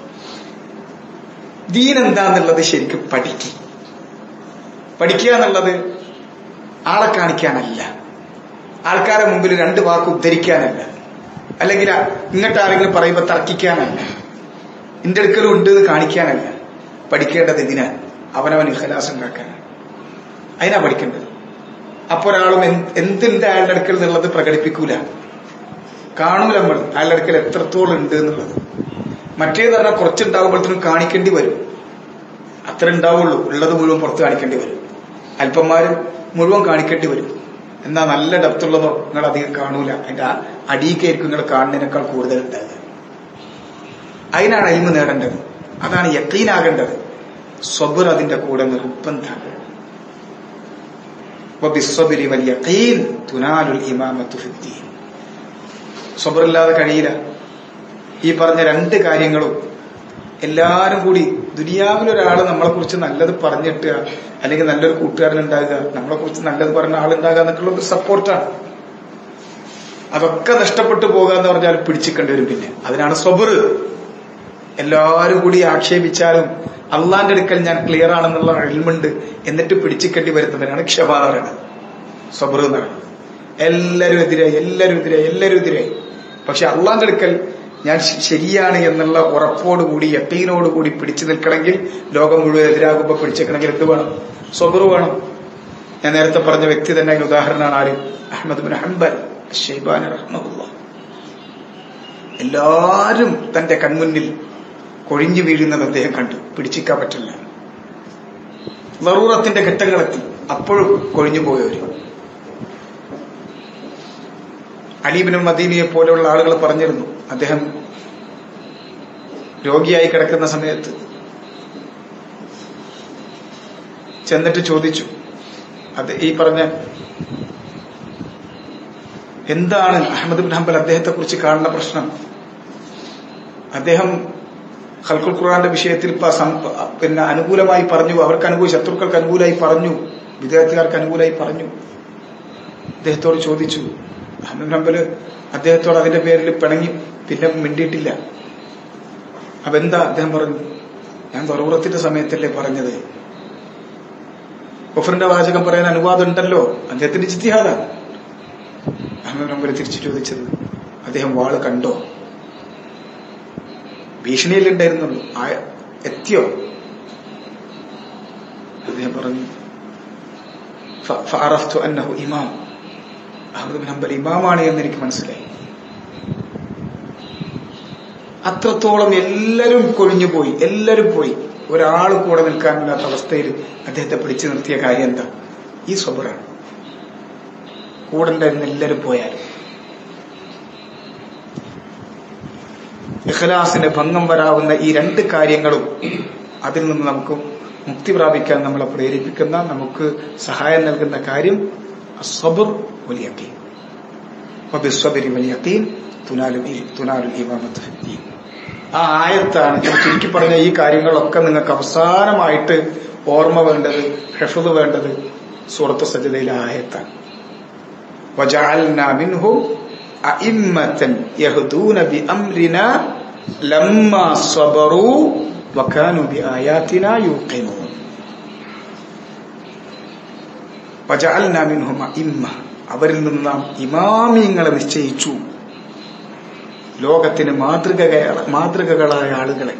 ദീൻ എന്താന്നുള്ളത് ശരിക്കും പഠിക്കും പഠിക്കുക എന്നുള്ളത് ആളെ കാണിക്കാനല്ല ആൾക്കാരെ മുമ്പിൽ രണ്ട് വാക്ക് ഉദ്ധരിക്കാനല്ല അല്ലെങ്കിൽ ഇങ്ങോട്ട് ആരെങ്കിലും പറയുമ്പോൾ തർക്കിക്കാനല്ല എന്റെ അടുക്കലും ഉണ്ട് എന്ന് കാണിക്കാനല്ല പഠിക്കേണ്ടത് ഇതിനാണ് അവനവൻ ഇഹലാസ് ഉണ്ടാക്കാനാണ് അതിനാ പഠിക്കേണ്ടത് അപ്പൊ ഒരാളും എന്തുണ്ട് അയാളുടെ അടുക്കൽ എന്നുള്ളത് പ്രകടിപ്പിക്കൂല കാണൂല നമ്മൾ അയാളുടെ അടുക്കൽ എത്രത്തോളം ഉണ്ട് എന്നുള്ളത് മറ്റേത് പറഞ്ഞാൽ കുറച്ചുണ്ടാകുമ്പോഴത്തേനും കാണിക്കേണ്ടി വരും അത്ര ഉണ്ടാവുള്ളൂ ഉള്ളത് മുഴുവൻ പുറത്ത് കാണിക്കേണ്ടി വരും അല്പന്മാര് മുഴുവൻ കാണിക്കേണ്ടി വരും എന്നാ നല്ല ഡെപ്തുള്ളതോ നിങ്ങൾ അധികം കാണൂല അതിന്റെ അടിയിക്കായിരിക്കും നിങ്ങൾ കാണുന്നതിനേക്കാൾ കൂടുതൽ ഉണ്ടാകുക അതിനാണ് അയിമ നേടേണ്ടത് അതാണ് യക്കീനാകേണ്ടത് സ്വബർ അതിന്റെ കൂടെ നിർബന്ധമാണ് وبالصبر واليقين تنال الإمامة في الدين സ്വബറില്ലാതെ കഴിയില്ല ഈ പറഞ്ഞ രണ്ട് കാര്യങ്ങളും എല്ലാരും കൂടി ദുനിയാവിലൊരാൾ നമ്മളെ കുറിച്ച് നല്ലത് പറഞ്ഞിട്ട് അല്ലെങ്കിൽ നല്ലൊരു കൂട്ടുകാരൻ ഉണ്ടാകുക നമ്മളെ കുറിച്ച് നല്ലത് പറഞ്ഞ ആളുണ്ടാകുക എന്നൊക്കെയുള്ള ഒരു സപ്പോർട്ടാണ് അതൊക്കെ നഷ്ടപ്പെട്ടു പോകുക എന്ന് പറഞ്ഞാൽ പിടിച്ചിക്കേണ്ടി വരും പിന്നെ അതിനാണ് സ്വബർ എല്ലാവരും കൂടി ആക്ഷേപിച്ചാലും അള്ളാന്റെ അടുക്കൽ ഞാൻ ക്ലിയർ ആണെന്നുള്ള എൽമുണ്ട് എന്നിട്ട് പിടിച്ചിക്കേണ്ടി വരുന്നവരാണ് ക്ഷമ എന്ന് പറയുന്നത് സ്വബർ എന്ന് പറയുന്നത് എല്ലാവരും എതിരായി എല്ലാവരും എതിരായി എല്ലാവരും എതിരായി പക്ഷെ അള്ളാന്റെ അടുക്കൽ ഞാൻ ശരിയാണ് എന്നുള്ള ഉറപ്പോടുകൂടി യക്കീനോടുകൂടി പിടിച്ചു നിൽക്കണമെങ്കിൽ ലോകം മുഴുവൻ എതിരാകുമ്പോൾ പിടിച്ചേക്കണമെങ്കിൽ എന്ത് വേണം സ്വബർ വേണം ഞാൻ നേരത്തെ പറഞ്ഞ വ്യക്തി തന്നെ അതിന് ഉദാഹരണമാണ് ആര് അഹമ്മദ് ബിൻ ഹംബൽ ഷെയ്ബാൻ റഹ്മുള്ള എല്ലാരും തന്റെ കൺമുന്നിൽ കൊഴിഞ്ഞു വീഴുന്നത് അദ്ദേഹം കണ്ടു പിടിച്ചിക്കാൻ പറ്റില്ല വറൂറത്തിന്റെ ഘട്ടങ്ങളെത്തി അപ്പോഴും കൊഴിഞ്ഞു പോയവര് അലീബിനും മദീനയെ പോലെയുള്ള ആളുകൾ പറഞ്ഞിരുന്നു അദ്ദേഹം രോഗിയായി കിടക്കുന്ന സമയത്ത് ചെന്നിട്ട് ചോദിച്ചു അത് ഈ പറഞ്ഞ എന്താണ് അഹമ്മദ് ബിൻ ഹംബൽ അദ്ദേഹത്തെ കുറിച്ച് കാണുന്ന പ്രശ്നം അദ്ദേഹം ഖൽഖുൽ ഖുർആന്റെ വിഷയത്തിൽ പിന്നെ അനുകൂലമായി പറഞ്ഞു അവർക്ക് അനുകൂല ശത്രുക്കൾക്ക് അനുകൂലമായി പറഞ്ഞു വിദ്യാർത്ഥികാർക്ക് അനുകൂലമായി പറഞ്ഞു അദ്ദേഹത്തോട് ചോദിച്ചു അഹമ്മദ് ഹംബല് അദ്ദേഹത്തോട് അതിന്റെ പേരിൽ പിണങ്ങി പിന്നെ മിണ്ടിയിട്ടില്ല അപ്പൊ എന്താ അദ്ദേഹം പറഞ്ഞു ഞാൻ തൊറൂറത്തിന്റെ സമയത്തല്ലേ പറഞ്ഞത് കുഫറിന്റെ വാചകം പറയാൻ അനുവാദം ഉണ്ടല്ലോ അദ്ദേഹത്തിന്റെ ജിത്തിഹാദാണ് അഹമ്മദ് ഹംബല് തിരിച്ചു ചോദിച്ചത് അദ്ദേഹം വാള് കണ്ടോ ഭീഷണിയിലുണ്ടായിരുന്നുള്ളൂ ആ എത്തിയോ അദ്ദേഹം പറഞ്ഞു ഫഅറഫ്തു അന്നഹു ഇമാം അഹമ്മദ് ബിൻ ഹംബൽ ഇമാമാണ് എന്ന് എനിക്ക് മനസ്സിലായി അത്രത്തോളം എല്ലാവരും കൊഴിഞ്ഞുപോയി എല്ലാവരും പോയി ഒരാൾ കൂടെ നിൽക്കാനില്ലാത്ത അവസ്ഥയിൽ അദ്ദേഹത്തെ പിടിച്ചു നിർത്തിയ കാര്യം എന്താ ഈ സ്വബറാണ് കൂടെ ഉണ്ടായിരുന്ന എല്ലാവരും പോയാലും ഇഖലാസിന് ഭംഗം വരാവുന്ന ഈ രണ്ട് കാര്യങ്ങളും അതിൽ നിന്ന് നമുക്ക് മുക്തി പ്രാപിക്കാൻ നമ്മളെ പ്രേരിപ്പിക്കുന്ന നമുക്ക് സഹായം നൽകുന്ന കാര്യം അസ്വബർ വലിയക്കീൻ വബിസ്വബരി വലിയക്കീൻ തുനാലു തുനാലു ഇമാമത്ത് ഫിദ്ദീൻ ആ ആയത്താണ് ഞാൻ ചുരുക്കി പറഞ്ഞ ഈ കാര്യങ്ങളൊക്കെ നിങ്ങൾക്ക് അവസാനമായിട്ട് ഓർമ്മ വേണ്ടത് ഹെഫുദ് വേണ്ടത് സൂറത്ത് സജ്ജതയിലെ ആയത്താണ് وجعلنا منهم أئمة يهدون بأمرنا لما صبروا وكانوا بآياتنا يوقنون وجعلنا منهم أئمة അവരിൽ നിന്ന് നാം ഇമാമിയങ്ങളെ നിശ്ചയിച്ചു ലോകത്തിന് മാതൃക മാതൃകകളായ ആളുകളെ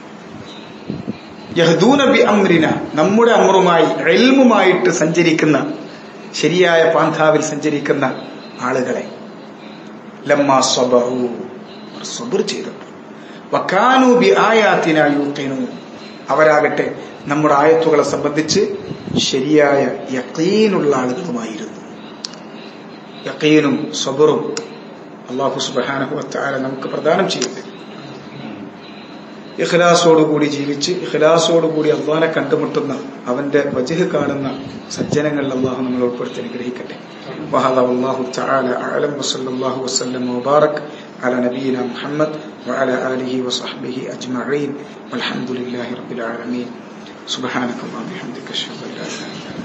യഹദൂന ബി അമ്രിന നമ്മുടെ അമ്രുമായി എൽമുമായിട്ട് സഞ്ചരിക്കുന്ന ശരിയായ പാന്താവിൽ സഞ്ചരിക്കുന്ന ആളുകളെ ലമ്മ സ്വബറു സ്വബർ ചെയ്തപ്പോൾ വക്കാനു ബി ആയാത്തിന യൂക്കിനു അവരാകട്ടെ നമ്മുടെ ആയത്തുകളെ സംബന്ധിച്ച് ശരിയായ യക്കീനുള്ള ആളുകളുമായിരുന്നു യക്കീനും സ്വബറും അള്ളാഹു സുബാനഹുവത്താല നമുക്ക് പ്രദാനം ചെയ്യുന്നത് ഇഖ്ലാസോടുകൂടി ജീവിച്ച് ഇഖ്ലാസോടുകൂടി അള്ളാനെ കണ്ടുമുട്ടുന്ന അവന്റെ വജഹ് കാണുന്ന സജ്ജനങ്ങളിൽ അള്ളാഹു നമ്മൾ ഉൾപ്പെടുത്തി അനുഗ്രഹിക്കട്ടെ وهذا والله تعالى أعلم وصلى الله وسلم وبارك على نبينا محمد وعلى آله وصحبه أجمعين والحمد لله رب العالمين سبحانك اللهم وبحمدك أشهد أن لا إله إلا أنت